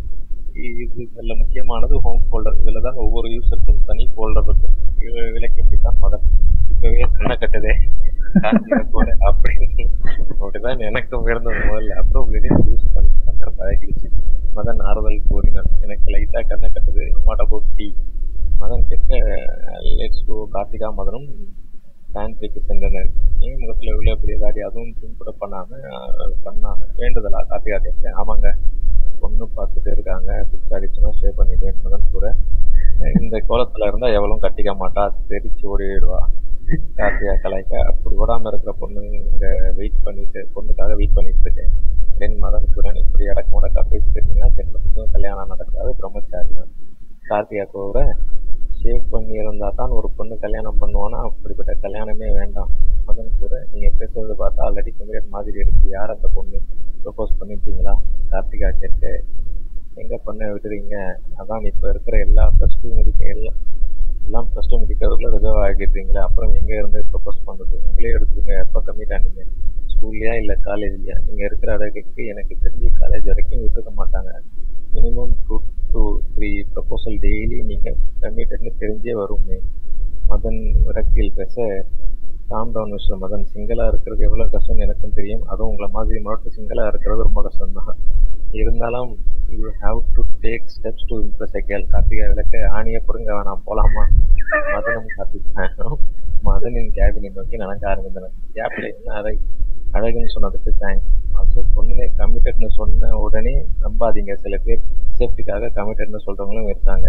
இது இதுல முக்கியமானது ஹோம் ஃபோல்டர் இதுல தான் ஒவ்வொரு யூசருக்கும் தனி ஃபோல்டர் இருக்கும் இது விளக்கி முடித்தான் மதன் இப்பவே கண்ணை கட்டுதே கார்த்திகை கூட அப்படின்னு அப்படிதான் எனக்கும் இருந்தது முதல்ல அப்புறம் லினக்ஸ் யூஸ் பண்ணி பண்ற பழகிடுச்சு மதன் ஆறுதல் கூறினார் எனக்கு லைட்டா கண்ணை கட்டுது வாட் அபவுட் டீ மதன் கேட்க லெட்ஸ் கோ கார்த்திகா மதனும் பேண்ட்ரிக்கு சென்றனர் ஏன் முகத்துல இவ்வளவு பெரிய தாடி அதுவும் பின்புட பண்ணாம அஹ், பண்ணாம வேண்டுதலா கார்த்திகா கேட்க ஆமாங்க பொண்ணு பார்த்துட்டு இருக்காங்க பிக்ஸ் அடிச்சுன்னா ஷேவ் பண்ணிட்டேன் மதன் கூட அஹ், இந்த கோலத்துல இருந்தா எவளும் கட்டிக்க மாட்டா தெரிச்சு ஓடிடுவா கார்த்திகா கலாய்க்க அப்படி ஓடாம இருக்கிற பொண்ணு இங்க வெயிட் பண்ணிட்டு பொண்ணுக்காக வெயிட் பண்ணிட்டு இருக்கேன் தென் மதன் குரன் இப்படி அடக்க முடக்கா பேசிட்டு இருந்தீங்கன்னா ஜென்மத்துக்கும் கல்யாணம் நடக்காது பிரம்மச்சாரியம் கார்த்திகா கூட ஷேவ் பண்ணி இருந்தா தான் ஒரு பொண்ணு கல்யாணம் பண்ணுவானா அப்படிப்பட்ட கல்யாணமே வேண்டாம் மதன் கூட நீங்க பேசுறது பார்த்தா ஆல்ரெடி கம்மியர் மாதிரி இருக்கு யார் அந்த பொண்ணு ப்ரொபோஸ் பண்ணிட்டீங்களா கார்த்திகா கேட்க எங்க பண்ண விட்டுறீங்க அதான் இப்ப இருக்கிற எல்லா ப்ளஸ் டூ முடிக்க எல்லாம் எல்லாம் ப்ளஸ் டூ முடிக்கிறதுக்குள்ள ரிசர்வ் ஆகிடுறீங்களா அப்புறம் எங்க இருந்து ப்ரொபோஸ் பண்றது உங்களே எடுத்துருங்க எப்போ கம்மிட் ஆனீங்க ஸ்கூல்லையா இல்ல காலேஜ்லயா இங்க இருக்கிற அழகுக்கு எனக்கு தெரிஞ்சு காலேஜ் வரைக்கும் விட்டுக்க மாட்டாங்க minimum two two three proposal daily நீங்க கம்மிட்டட்னு தெரிஞ்சே வருமே மதன் விரக்தியில் பேச காம் டவுன் மிஸ்டர் மதன் சிங்கிளா இருக்கிறது எவ்வளவு கஷ்டம்னு எனக்கும் தெரியும் அதுவும் உங்களை மாதிரி மட்டும் சிங்கிளா இருக்கிறது ரொம்ப கஷ்டம் தான் இருந்தாலும் you have to take steps to impress girl Karthika விளக்க ஆணியை புடுங்க வேணாம் போலாமா மதனும் கார்த்திகாயும் மதனின் கேபினை நோக்கி நடக்க ஆரம்பித்தனர் கேப்ல என்ன அழகு அழகுன்னு சொன்னதுக்கு தேங்க்ஸ் ஆல்சோ பொண்ணுங்க கமிட்டட்னு சொன்ன உடனே நம்பாதீங்க சில பேர் சேஃப்டிக்காக கமிட்டட்னு சொல்றவங்களும் இருக்காங்க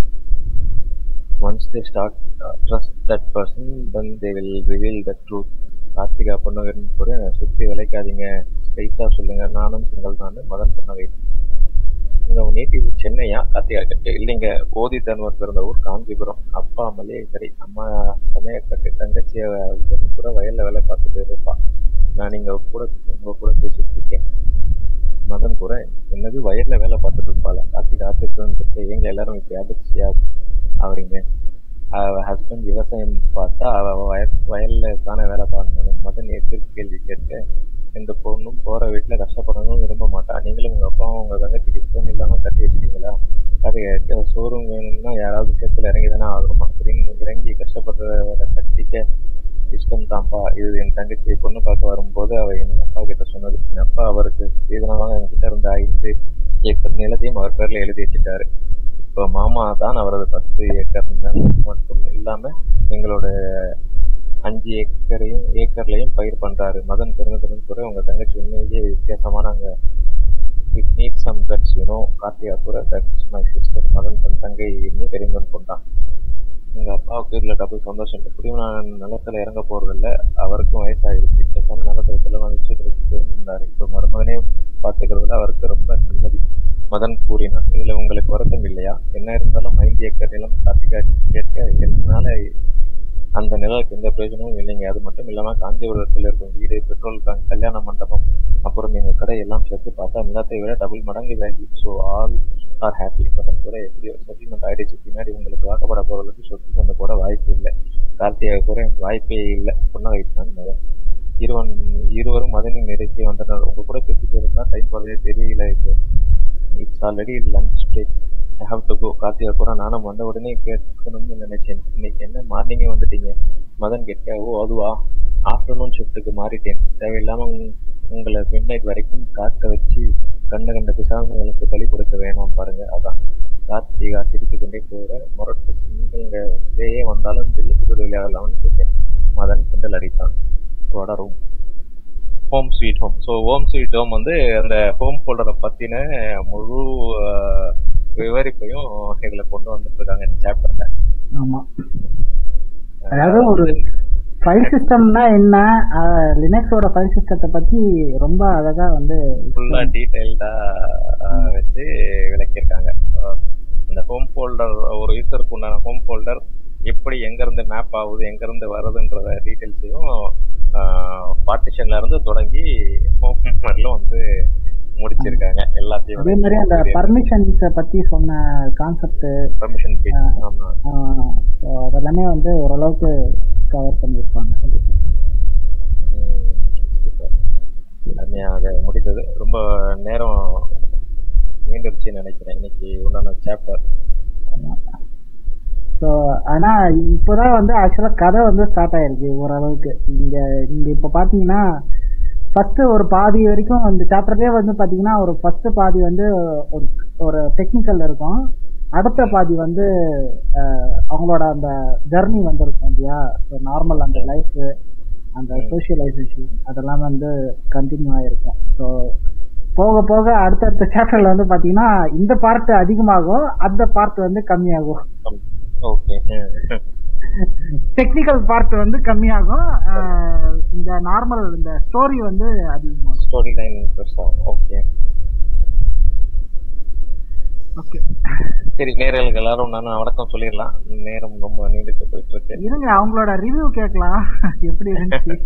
once they start trust that person then they will reveal the truth Karthika பொண்ணுகன்னு கூட சுற்றி விளைக்காதீங்க ஸ்ட்ரைட்டா சொல்லுங்க நானும் சிங்கள் தான் மதன் புன்னகை உங்க நேட்டிவ் சென்னையா கார்த்திகா கட்டு இல்லைங்க போதி தன்வர் பிறந்த ஊர் காஞ்சிபுரம் அப்பா மல்லிகை அம்மா சமயக்கட்டு தங்கச்சிய ஹஸ்பண்ட் கூட வயல்ல வேலை பார்த்துட்டு இருப்பா நான் இங்க கூட உங்க கூட பேசிட்டு இருக்கேன் மதன் கூட என்னது வயல்ல வேலை பார்த்துட்டு இருப்பாள் கார்த்திக் ஆச்சரியத்துக்கு எங்க எல்லாரும் இப்ப அதிர்ச்சியா அவரிங்க அவ ஹஸ்பண்ட் விவசாயம் பார்த்தா அவ அவ வய வயல்ல தானே வேலை பார்க்கணும் மதன் எதிர்ப்பு கேள்வி கேட்க இந்த பொண்ணும் போற வீட்டுல கஷ்டப்படணும் விரும்ப மாட்டா நீங்களும் உங்க அப்பாவும் உங்க தங்கச்சிக்கு இஷ்டம் இல்லாம கட்டி வச்சிட்டீங்களா அது கேட்டு சோறும் வேணும்னா யாராவது சேர்த்துல இறங்கி தானே ஆகணுமா அப்படின்னு இறங்கி கஷ்டப்படுறவரை கட்டிக்க இஷ்டம் தான்ப்பா இது என் தங்கச்சி பொண்ணு பார்க்க வரும்போது அவ என் அப்பா கிட்ட சொன்னது என் அப்பா அவருக்கு சீதனமாக என்கிட்ட இருந்த ஐந்து ஏக்கர் நிலத்தையும் அவர் பேர்ல எழுதி வச்சுட்டாரு இப்போ மாமா தான் அவரது பத்து ஏக்கர் நிலம் மட்டும் இல்லாம எங்களோட அஞ்சு ஏக்கரையும் ஏக்கர்லயும் பயிர் பண்றாரு மதன் பெருமிதம் கூட உங்க தங்கச்சி உண்மையிலேயே வித்தியாசமானாங்க it need some guts you know Karthika கூட தட்ஸ் மை சிஸ்டர் மதன் தன் தங்கை எண்ணி பெருமிதம் கொண்டான் எங்க அப்பாவுக்கு இதுல டபுள் சந்தோஷம் எப்படியும் நான் நிலத்துல இறங்க போறதில்ல அவருக்கும் வயசாயிருச்சு பேசாம நிலத்துல செலவு வச்சுட்டு இருந்தாரு இப்ப மருமகனே பாத்துக்கிறதுல அவருக்கு ரொம்ப நிம்மதி மதன் கூறினான் இதுல உங்களுக்கு வருத்தம் இல்லையா என்ன இருந்தாலும் ஐந்து ஏக்கர் நிலம் கார்த்திகா கேட்க என்னால அந்த நிலத்துக்கு எந்த பிரயோஜனமும் இல்லைங்க அது மட்டும் இல்லாம காஞ்சிபுரத்தில் இருக்கும் வீடு பெட்ரோல் டேங்க் கல்யாண மண்டபம் அப்புறம் எங்க கடை எல்லாம் சேர்த்து பார்த்தா நிலத்தை விட டபுள் மடங்கு value so all are happy Madan கூட எப்படியோ செட்டில்மெண்ட் ஆயிடுச்சு பின்னாடி உங்களுக்கு வாக்கப்பட போறதுக்கு சொத்து சொந்த கூட வாய்ப்பு இல்லை கார்த்திகை கூட வாய்ப்பே இல்லை புன்னகைத்தான் மதன் இருவன் இருவரும் மதனின் நெருக்கி வந்தனர் உங்க கூட பேசிட்டு இருந்தா டைம் போறதே தெரியல it's already lunch break I have to go Karthika கூட நானும் வந்த உடனே கேட்கணும்னு நினைச்சேன் இன்னைக்கு என்ன மார்னிங்கே வந்துட்டீங்க மதன் கேட்க ஓ அதுவா ஆஃப்டர்நூன் ஷிஃப்ட்டுக்கு மாறிட்டேன் தேவையில்லாம உங்க- உங்களை மிட் நைட் வரைக்கும் காக்க வச்சு கண்ட கண்ட பிசாசங்களுக்கு பலி கொடுக்க வேணாம் பாருங்க அதான் கார்த்திகா சிரித்து கொண்டே போகிற முரட்டு சிங்கங்க வேயே வந்தாலும் தில்லுக்கு திரு விளையாடலாம்னு கேட்டேன் மதன் கிண்டல் அடித்தான் தொடரும் home sweet home so home sweet home வந்து அந்த ஹோம் ஃபோல்டரை பத்தின முழு அஹ், விவரிப்பையும் இதுல கொண்டு வந்துட்டு இருக்காங்க இந்த சாப்டர்ல ஆமா அதாவது ஒரு ஃபைல் சிஸ்டம்னா என்ன லினக்ஸோட ஃபைல் சிஸ்டத்தை பத்தி ரொம்ப அழகா வந்து ஃபுல்லா டீடைல்டா வச்சு விளக்கியிருக்காங்க அஹ், இந்த ஹோம் ஃபோல்டர் ஒரு யூசருக்கு உண்டான ஹோம் ஃபோல்டர் எப்படி எங்க இருந்து மேப் ஆகுது எங்க இருந்து வருதுன்றத டீடைல்ஸையும் பார்ட்டிஷன்ல இருந்து தொடங்கி ஹோம் வரலும் வந்து முடிச்சிருக்காங்க எல்லாத்தையும் அதே மாதிரி அந்த பர்மிஷன்ஸை பத்தி சொன்ன கான்செப்ட் பர்மிஷன் பேஜ் ஆமா அதெல்லாமே வந்து ஓரளவுக்கு கவர் பண்ணியிருப்பாங்க இதுக்கு. ம், super. அருமையாக முடிந்தது ரொம்ப நேரம் மீண்டுருச்சுன்னு நினைக்கிறேன் இன்னைக்கு உண்டான சாப்டர் ஸோ ஆனா இப்போதான் வந்து ஆக்சுவலா கதை வந்து ஸ்டார்ட் ஆயிருக்கு ஓரளவுக்கு இங்க இங்க இப்போ பாத்தீங்கன்னா ஃபர்ஸ்ட் ஒரு பாதி வரைக்கும் இந்த சாப்டர்லயே வந்து பாத்தீங்கன்னா ஒரு ஃபர்ஸ்ட் பாதி வந்து ஒரு ஒரு டெக்னிக்கல் இருக்கும் அடுத்த பாதி வந்து அஹ், அவங்களோட அந்த ஜர்னி வந்து இருக்கும் இல்லையா ஸோ நார்மல் அந்த லைஃப் அந்த சோஷியலைசேஷன் அதெல்லாம் வந்து கண்டினியூ ஆயிருக்கும் ஸோ போக போக அடுத்தடுத்த சாப்டர்ல வந்து பாத்தீங்கன்னா இந்த பார்ட் அதிகமாகும் அந்த பார்ட் வந்து கம்மியாகும் ஓகே டெக்னிக்கல் பார்ட் வந்து கம்மியாகும் அஹ் இந்த நார்மல் இந்த ஸ்டோரி வந்து அதிகமாகும் ஸ்டோரி லைன் பெருசாகும் ஓகே ஓகே சரி நேரலுக்கு எல்லாரும் நான் வணக்கம் சொல்லிடலாம் நேரம் ரொம்ப நீடித்து போயிட்டு இருக்கு இருங்க அவங்களோட ரிவ்யூ கேட்கலாம் எப்படி இருந்துச்சு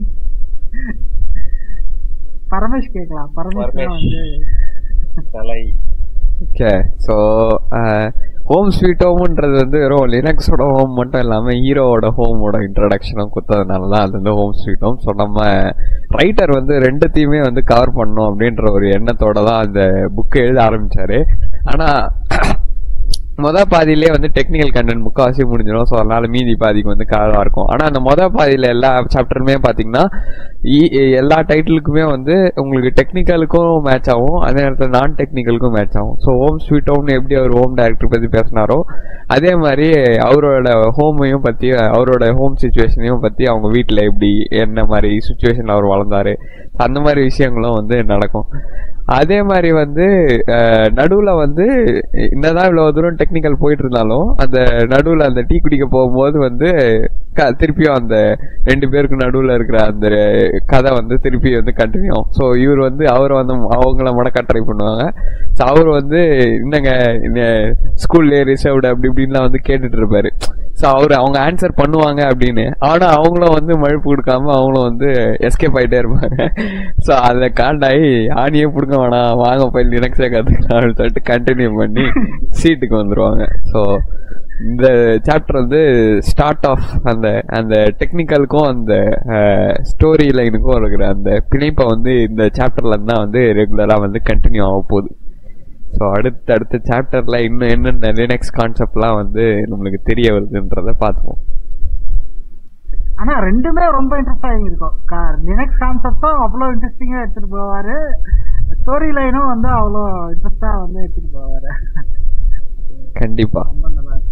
பரமேஷ் கேட்கலாம் பரமேஷ் தான் பரமேஷ். வந்து தலை ஓகே ஸோ ஹோம் ஸ்வீட் ஹோம்ன்றது வந்து வெறும் லினக்ஸோட ஹோம் மட்டும் இல்லாமல் ஹீரோவோட ஹோமோட இன்ட்ரடக்ஷனும் கொடுத்ததுனால தான் அது வந்து ஹோம் ஸ்வீட் ஹோம் ஸோ நம்ம ரைட்டர் வந்து ரெண்டுத்தையுமே வந்து கவர் பண்ணணும் அப்படின்ற ஒரு எண்ணத்தோட தான் அந்த புக்கை எழுத ஆரம்பிச்சாரு ஆனால் மொத பாதியிலே வந்து டெக்னிக்கல் கண்டென்ட் முக்கால்வாசி முடிஞ்சிடும் ஸோ அதனால மீதி பாதிக்கு வந்து கவலாக இருக்கும் ஆனால் அந்த மொத பாதியில் எல்லா சாப்டருமே பார்த்தீங்கன்னா இ- எல்லா டைட்டிலுக்குமே வந்து உங்களுக்கு டெக்னிக்கலுக்கும் மேட்ச் ஆகும் அதே நேரத்தில் நான் டெக்னிக்கலுக்கும் மேட்ச் ஆகும் ஸோ ஹோம் ஸ்வீட் ஹோம்னு எப்படி அவர் ஹோம் டைரக்டர் பற்றி பேசினாரோ அதே மாதிரி அவரோட ஹோமையும் பற்றி அவரோட ஹோம் சுச்சுவேஷனையும் பற்றி அவங்க வீட்டில் எப்படி என்ன மாதிரி சுச்சுவேஷனில் அவர் வளர்ந்தாரு அந்த மாதிரி விஷயங்களும் வந்து நடக்கும் அதே மாதிரி வந்து நடுவில் வந்து என்னதான் இவ்வளோ தூரம் டெக்னிக்கல் போயிட்டு இருந்தாலும் அந்த நடுவில் அந்த டீ குடிக்க போகும்போது வந்து க- திருப்பியும் அந்த ரெண்டு பேருக்கு நடுவில் இருக்கிற அந்த கதை வந்து திருப்பி வந்து கண்டினியூ ஆகும் ஸோ இவர் வந்து அவர் வந்து அவங்கள மடக்க ட்ரை பண்ணுவாங்க ஸோ அவர் வந்து என்னங்க ஸ்கூல்லே ரிசர்வ்டு அப்படி இப்படின்லாம் வந்து கேட்டுட்டு இருப்பாரு ஸோ அவர் அவங்க ஆன்சர் பண்ணுவாங்க அப்படின்னு ஆனால் அவங்களும் வந்து மழுப்பு கொடுக்காம அவங்களும் வந்து எஸ்கேப் ஆகிட்டே இருப்பாங்க ஸோ அதில் காண்டாயி ஆணியே பிடுங்க வேணாம் வாங்க போய் லினக்ஸே கற்றுக்கலாம் அப்படின்னு சொல்லிட்டு கண்டினியூ பண்ணி சீட்டுக்கு வந்துருவாங்க ஸோ இந்த சாப்டர் வந்து ஸ்டார்ட் ஆஃப் அந்த அந்த டெக்னிக்கலுக்கும் அந்த ஸ்டோரி லைனுக்கும் இருக்கிற அந்த பிணைப்பை வந்து இந்த சாப்டர்ல இருந்து தான் வந்து ரெகுலராக வந்து கண்டினியூ ஆக போகுது ஸோ அடுத்த அடுத்த சாப்டர்ல இன்னும் என்னென்ன லினக்ஸ் கான்செப்ட்லாம் வந்து நம்மளுக்கு தெரிய வருதுன்றத பார்த்துப்போம் ஆனா ரெண்டுமே ரொம்ப இன்ட்ரெஸ்டாக இருக்கும் லினக்ஸ் கான்செப்டும் அவ்வளோ இன்ட்ரெஸ்டிங்கா எடுத்துட்டு போவாரு ஸ்டோரி லைனும் வந்து அவ்வளோ இன்ட்ரெஸ்டா வந்து எடுத்துட்டு போவாரு கண்டிப்பா ரொம்ப நல்லா இருக்கு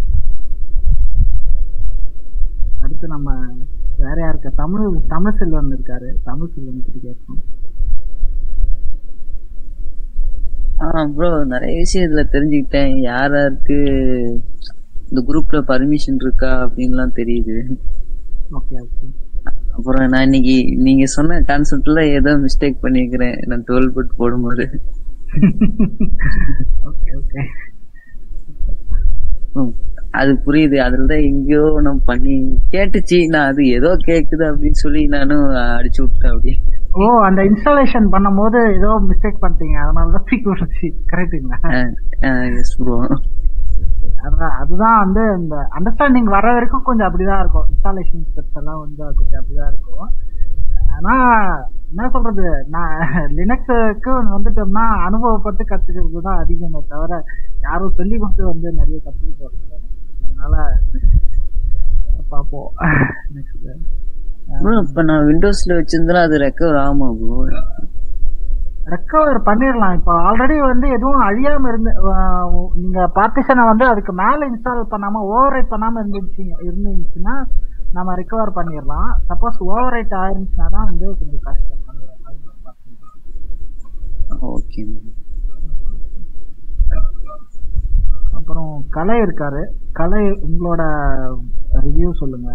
அடுத்து நம்ம வேற யாருக்கா தமிழ் தமிழ் செல்வன் இருக்காரு தமிழ் செல்வன் கிட்ட கேட்போம் ஆ ப்ரோ நிறைய விஷயம் இதுல தெரிஞ்சுக்கிட்டேன் யார் யாருக்கு இந்த குரூப்ல பர்மிஷன் இருக்கா அப்படின்லாம் தெரியுது ஓகே ஓகே அப்புறம் நான் இன்னைக்கு நீங்க சொன்ன கான்செப்ட்ல ஏதோ மிஸ்டேக் பண்ணிருக்கிறேன் நான் டுவெல் பட் போடும்போது ஓகே ஓகே ம், அது புரியுது அதுல தான் எங்கேயோ நான் பண்ணி கேட்டுச்சு நான் அது ஏதோ கேக்குது அப்படின்னு சொல்லி நானும் அடிச்சு விட்டேன் அப்படி ஓ அந்த இன்ஸ்டாலேஷன் பண்ணும்போது ஏதோ மிஸ்டேக் பண்ணிட்டீங்க அதனால தான் தூக்கி விட்டுச்சு கரெக்டுங்களா எஸ் ப்ரோ அதான் அதுதான் வந்து இந்த அண்டர்ஸ்டாண்டிங் வர வரைக்கும் கொஞ்சம் அப்படிதான் இருக்கும் இன்ஸ்டாலேஷன் ஸ்டெப்ஸ் எல்லாம் வந்து கொஞ்சம் அப்படிதான் இருக்கும் ஆனா என்ன சொல்றது நான் லினக்ஸுக்கு வந்துட்டோம்னா அனுபவப்பட்டு கத்துக்கிறது தான் அதிகமே தவிர யாரும் சொல்லி கொடுத்து வந்து நிறைய கத்துக்க போறது இல்ல. அதனால பார்ப்போம் நெக்ஸ்ட் ப்ரோ இப்ப நான் விண்டோஸ்ல வச்சிருந்தா அது ரெக்கவர் ஆகுமா ப்ரோ ரெக்கவர் பண்ணிடலாம் இப்போ ஆல்ரெடி வந்து எதுவும் அழியாம இருந்து ஆஹ் நீங்க பார்ட்டிஷனை வந்து அதுக்கு மேல இன்ஸ்டால் பண்ணாம ஓவர் ரைட் பண்ணாம இருந்துச்சு இருந்துச்சுன்னா நம்ம ரெக்கவர் பண்ணிடலாம் சப்போஸ் ஓவர் ரைட் ஆயிருந்துச்சுன்னா தான் வந்து கொஞ்சம் கஷ்டம் அது- அது பார்த்துக்கலாம். ஓகே அப்புறம் கலை இருக்காரு கலை உங்களோட ரிவ்யூ சொல்லுங்க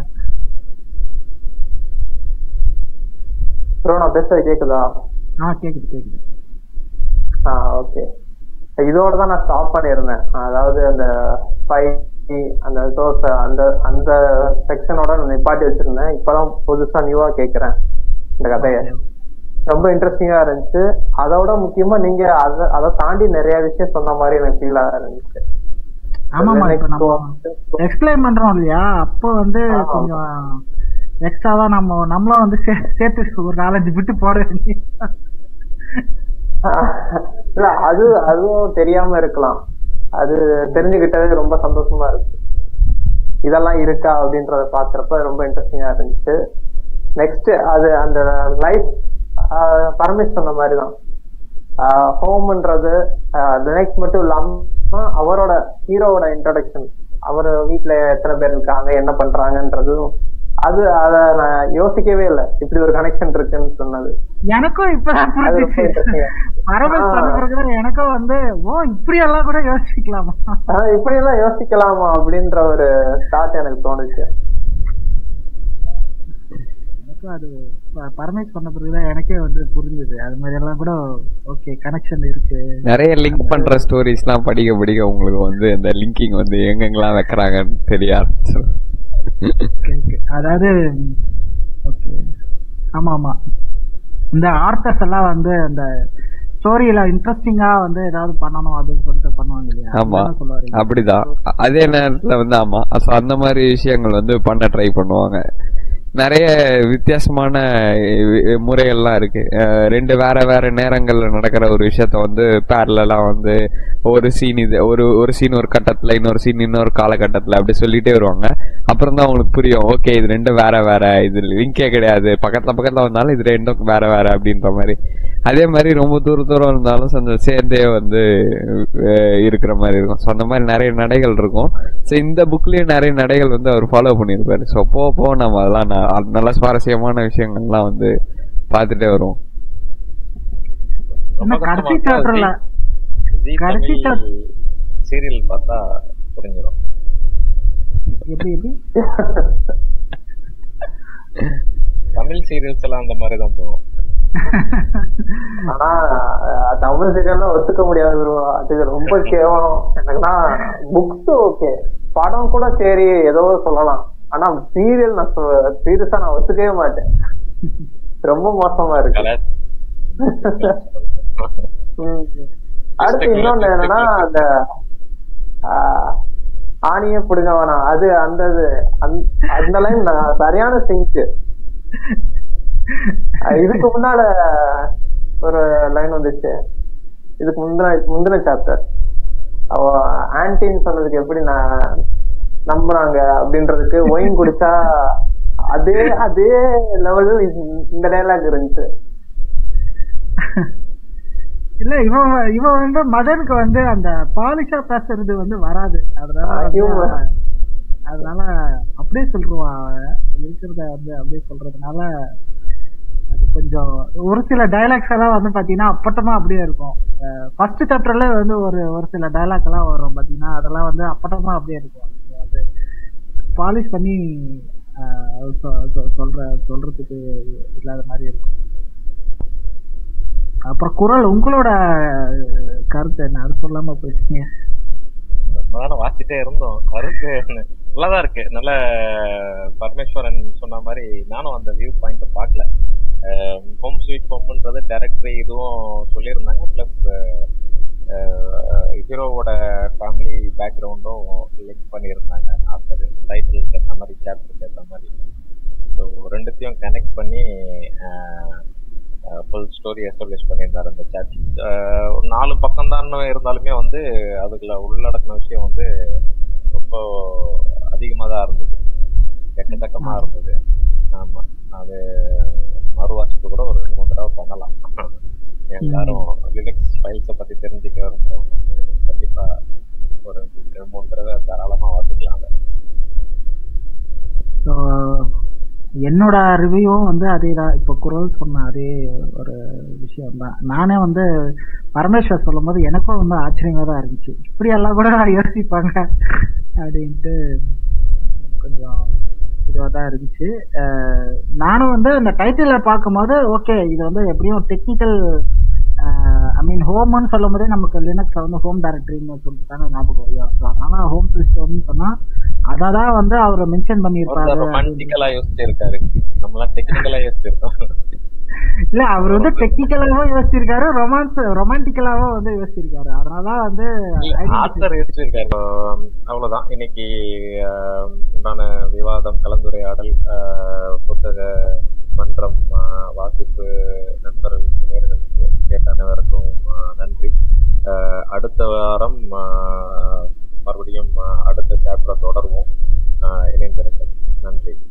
ப்ரோ நான் பேசுறது கேக்குதா ஆ கேக்குது கேக்குது ஆ ஓகே இதோட தான் நான் ஸ்டாப் பண்ணியிருந்தேன் அதாவது அந்த ஃபைவ் அந்த தோசை அந்த அந்த செக்ஷனோட நான் நிப்பாட்டி வச்சிருந்தேன் இப்பதான் புதுசா நியூவா கேக்குறேன் இந்த கதையை ரொம்ப இன்ட்ரெஸ்டிங்கா இருந்துச்சு அதோட முக்கியமா நீங்க அதை அதை தாண்டி நிறைய விஷயம் சொன்ன மாதிரி எனக்கு ஃபீல் இருந்துச்சு ஆமாமா இப்ப நம்ம எக்ஸ்பிளைன் பண்றோம் இல்லையா அப்போ வந்து ஆமா. கொஞ்சம் எக்ஸ்ட்ராவா நம்ம நம்மளும் வந்து சே- சேர்த்து ஒரு நாலஞ்சு பிட்டு போட வேண்டிய இல்ல அது அதுவும் தெரியாம இருக்கலாம் அது தெரிஞ்சுக்கிட்டது ரொம்ப சந்தோஷமா இருக்கு இதெல்லாம் இருக்கா அப்படின்றத பாக்குறப்ப ரொம்ப இன்ட்ரெஸ்டிங்கா இருந்துச்சு நெக்ஸ்ட் அது அந்த லைஃப் பரமேஷ் சொன்ன மாதிரிதான் ஹோம்ன்றது நெக்ஸ்ட் மட்டும் இல்லாம அவரோட ஹீரோவோட இன்ட்ரடக்ஷன் அவர் வீட்ல எத்தனை பேர் இருக்காங்க என்ன பண்றாங்கன்றதும் அது அத நான் யோசிக்கவே இல்லை இப்படி ஒரு கனெக்ஷன் இருக்குன்னு சொன்னது எனக்கும் இப்பதான் அது ரொம்ப புரிஞ்சுச்சு interesting ஆ. பரவல் ஆ. சொன்ன பிறகுதான் எனக்கும் வந்து ஓ இப்படி எல்லாம் கூட யோசிக்கலாமா ஆஹ் இப்படி எல்லாம் யோசிக்கலாமா அப்படின்ற ஒரு தாட் எனக்கு தோணுச்சு எனக்கும் அது ப- பரமேஷ் சொன்ன பிறகுதான் எனக்கே வந்து புரிஞ்சுது அது மாதிரி எல்லாம் கூட ஓகே கனெக்ஷன் இருக்கு நிறைய லிங்க் பண்ற ஸ்டோரிஸ்லாம் படிக்க படிக்க உங்களுக்கு வந்து இந்த லிங்கிங் வந்து எங்கெங்கெல்லாம் வைக்கிறாங்கன்னு தெரிய ஆரம்பிச்சிடும் Okay, okay. அதாவது ஓகே ஆமா ஆமா இந்த ஆர்த்தர்ஸ் எல்லாம் வந்து அந்த ஸ்டோரியில இன்ட்ரெஸ்டிங்கா வந்து ஏதாவது பண்ணணும் அப்படின்னு சொல்லிட்டு பண்ணுவாங்க இல்லையா ஆமா அதுதானே சொல்ல வரீங்க? அப்படிதான் அ- அதே நேரத்துல வந்து ஆமா so அந்த மாதிரி விஷயங்கள் வந்து பண்ண ட்ரை பண்ணுவாங்க நிறைய வித்தியாசமான வி- முறைகள்லாம் இருக்கு அஹ் ரெண்டு வேற வேற நேரங்கள்ல நடக்கிற ஒரு விஷயத்த வந்து பேரலாம் வந்து ஒரு சீன் இது ஒரு ஒரு சீன் ஒரு கட்டத்துல இன்னொரு சீன் இன்னொரு காலகட்டத்துல அப்படி சொல்லிட்டே வருவாங்க அப்புறம் தான் அவங்களுக்கு புரியும் ஓகே இது ரெண்டும் வேற வேற இது லிங்கே கிடையாது பக்கத்துல பக்கத்துல வந்தாலும் இது ரெண்டும் வேற வேற அப்படின்ற மாதிரி அதே மாதிரி ரொம்ப தூர தூரம் இருந்தாலும் கொஞ்சம் சேர்ந்தே வந்து அஹ், இருக்கிற மாதிரி இருக்கும் ஸோ அந்த மாதிரி நிறைய நடைகள் இருக்கும் ஸோ இந்த புக்லயும் நிறைய நடைகள் வந்து அவர் ஃபாலோ பண்ணியிருப்பாரு ஸோ போக போக நம்ம அதெல்லாம் ந- நல்ல சுவாரஸ்யமான விஷயங்கள்லாம் வந்து பார்த்துட்டே வருவோம் ரொம்ப இன்னும் கடைசி கஷ்டமா சாப்டர்ல ஜி கடைசி தமிழ் சீரியல் பார்த்தா புரிஞ்சிடும் எப்படி எப்படி தமிழ் சீரியல்ஸ் எல்லாம் அந்த மாதிரி தான் போகும் ஆனா அஹ், தமிழ் சீரியல்லாம் ஒத்துக்க முடியாது bro. அது ரொம்ப கேவலம் எனக்குலாம் புக்ஸ் ஓகே படம் கூட சரி ஏதோ சொல்லலாம் ஆனா சீரியல் நான் சீரியஸா நான் ஒத்துக்கவே மாட்டேன் ரொம்ப மோசமா இருக்கு கலர் ம். அடுத்து இன்னொன்னு என்னன்னா அந்த ஆஹ், ஆணியே பிடுங்க வேணாம் அது அந்த இது அந்த- அந்த லைன் சரியான சிங்க் இதுக்கு முன்னால ஒரு லைன் வந்துச்சு இதுக்கு முந்தின முந்தின சாப்டர் அவ ஆன்டின்னு சொன்னதுக்கு எப்படி நான் நம்புறாங்க அப்படின்றதுக்கு ஒயின் குடிச்சா அதே அதே லெவல் இந்த டைலாக் இருந்துச்சு இல்ல இவன் வ- இவன் வந்து மதனுக்கு வந்து அந்த பாலிஷா பேசுறது வந்து வராது அதனால ஆ, வந்து humor. அவன் அதனால அப்படியே சொல்றான் அவன் இருக்கிறத வந்து அப்படியே சொல்றதுனால அது கொஞ்சம் ஒரு சில டைலாக்ஸ் எல்லாம் வந்து பாத்தீங்கன்னா அப்பட்டமா அப்படியே இருக்கும் ஃபர்ஸ்ட் சாப்டர்ல வந்து ஒரு ஒரு சில டைலாக் எல்லாம் வரும் பாத்தீங்கன்னா அதெல்லாம் வந்து அப்பட்டமா அப்படியே இருக்கும் அது பாலிஷ் பண்ணி ஆஹ் சொ- சொ- சொல்ற சொல்றதுக்கு இல்லாத மாதிரி இருக்கும் அப்புறம் குரல் உங்களோட கருத்து என்ன அது சொல்லாம போயிட்டீங்க நம்ம தானே வாசிட்டே இருந்தோம் கருத்து நல்லாதான் இருக்கு நல்ல பரமேஸ்வரன் சொன்ன மாதிரி நானும் அந்த வியூ பாயிண்ட் பார்க்கல ஹோம் ஸ்வீட் ஹோம்ன்றது டைரக்டரி இதுவும் சொல்லியிருந்தாங்க ப்ளஸ் ஹீரோவோட ஃபேமிலி பேக்ரவுண்டும் லிங்க் பண்ணியிருந்தாங்க ஆஃப்டர் டைட்டிலுக்கு ஏற்ற மாதிரி சாப்டருக்கு ஏற்ற மாதிரி ஸோ ரெண்டுத்தையும் கனெக்ட் பண்ணி ஃபுல் ஸ்டோரி எஸ்டாப்ளிஷ் பண்ணியிருந்தார் அந்த சாப்டர் நாலு பக்கம் தான் இருந்தாலுமே வந்து அதுக்குள்ள உள்ளடக்கின விஷயம் வந்து ரொம்ப அதிகமாக தான் இருந்தது எக்கச்சக்கமாக இருந்தது ஆமாம் அது மறுவாசிப்பு கூட ஒரு ரெண்டு மூணு தடவை பண்ணலாம் எல்லாரும் லினக்ஸ் ஃபைல்ஸை பற்றி தெரிஞ்சுக்க விரும்புகிறவங்க கண்டிப்பாக ஒரு ரெண்டு மூணு தடவை தாராளமாக வாசிக்கலாம் அதை ஸோ என்னோட ரிவ்யூவும் வந்து அதே தான் இப்போ குரல் சொன்ன அதே ஒரு விஷயம் தான் நானே வந்து பரமேஸ்வர் சொல்லும் போது எனக்கும் வந்து ஆச்சரியமா தான் இருந்துச்சு இப்படி எல்லாம் கூட யோசிப்பாங்க அப்படின்ட்டு கொஞ்சம் இதுவாக தான் இருந்துச்சு அஹ் நானும் வந்து இந்த டைட்டிலை பார்க்கும்போது ஓகே இது வந்து எப்படியும் டெக்னிக்கல் ஐ மீன் ஹோம்னு சொல்லும் போதே நமக்கு லினக்ஸ்ல வந்து ஹோம் டைரக்டரின்னு சொல்லிட்டு தானே ஞாபகம் வரும் ஸோ அதனால ஹோம் சிஸ்டம்னு சொன்னா அதை தான் வந்து அவர் மென்ஷன் பண்ணியிருப்பாரு ஒருத்தர் ரொமான்டிக்கலா யோசிச்சிருக்காரு நம்மளாம் டெக்னிக்கலா யோசிச்சிருக்கோம் இல்ல அவர் வந்து டெக்னிக்கலாவும் யோசிச்சிருக்காரு ரொமான்ஸ் ரொமான்டிக்கலாவும் வந்து யோசிச்சிருக்காரு அதனாலதான் வந்து ஆத்தர் யோசிச்சிருக்காரு ஆஹ் அவ்வளவுதான் இன்னைக்கு ஆஹ் உண்டான விவாதம் கலந்துரையாடல் ஆஹ் புத்தக மன்றம் ஆஹ் வாசிப்பு நண்பர்களுக்கு நேர்களுக்கு கேட்ட அனைவருக்கும் ஆஹ் நன்றி அடுத்த வாரம் ஆஹ் மறுபடியும் ஆஹ் அடுத்த சாப்டரை தொடருவோம் ஆஹ் இணைந்திருங்கள் நன்றி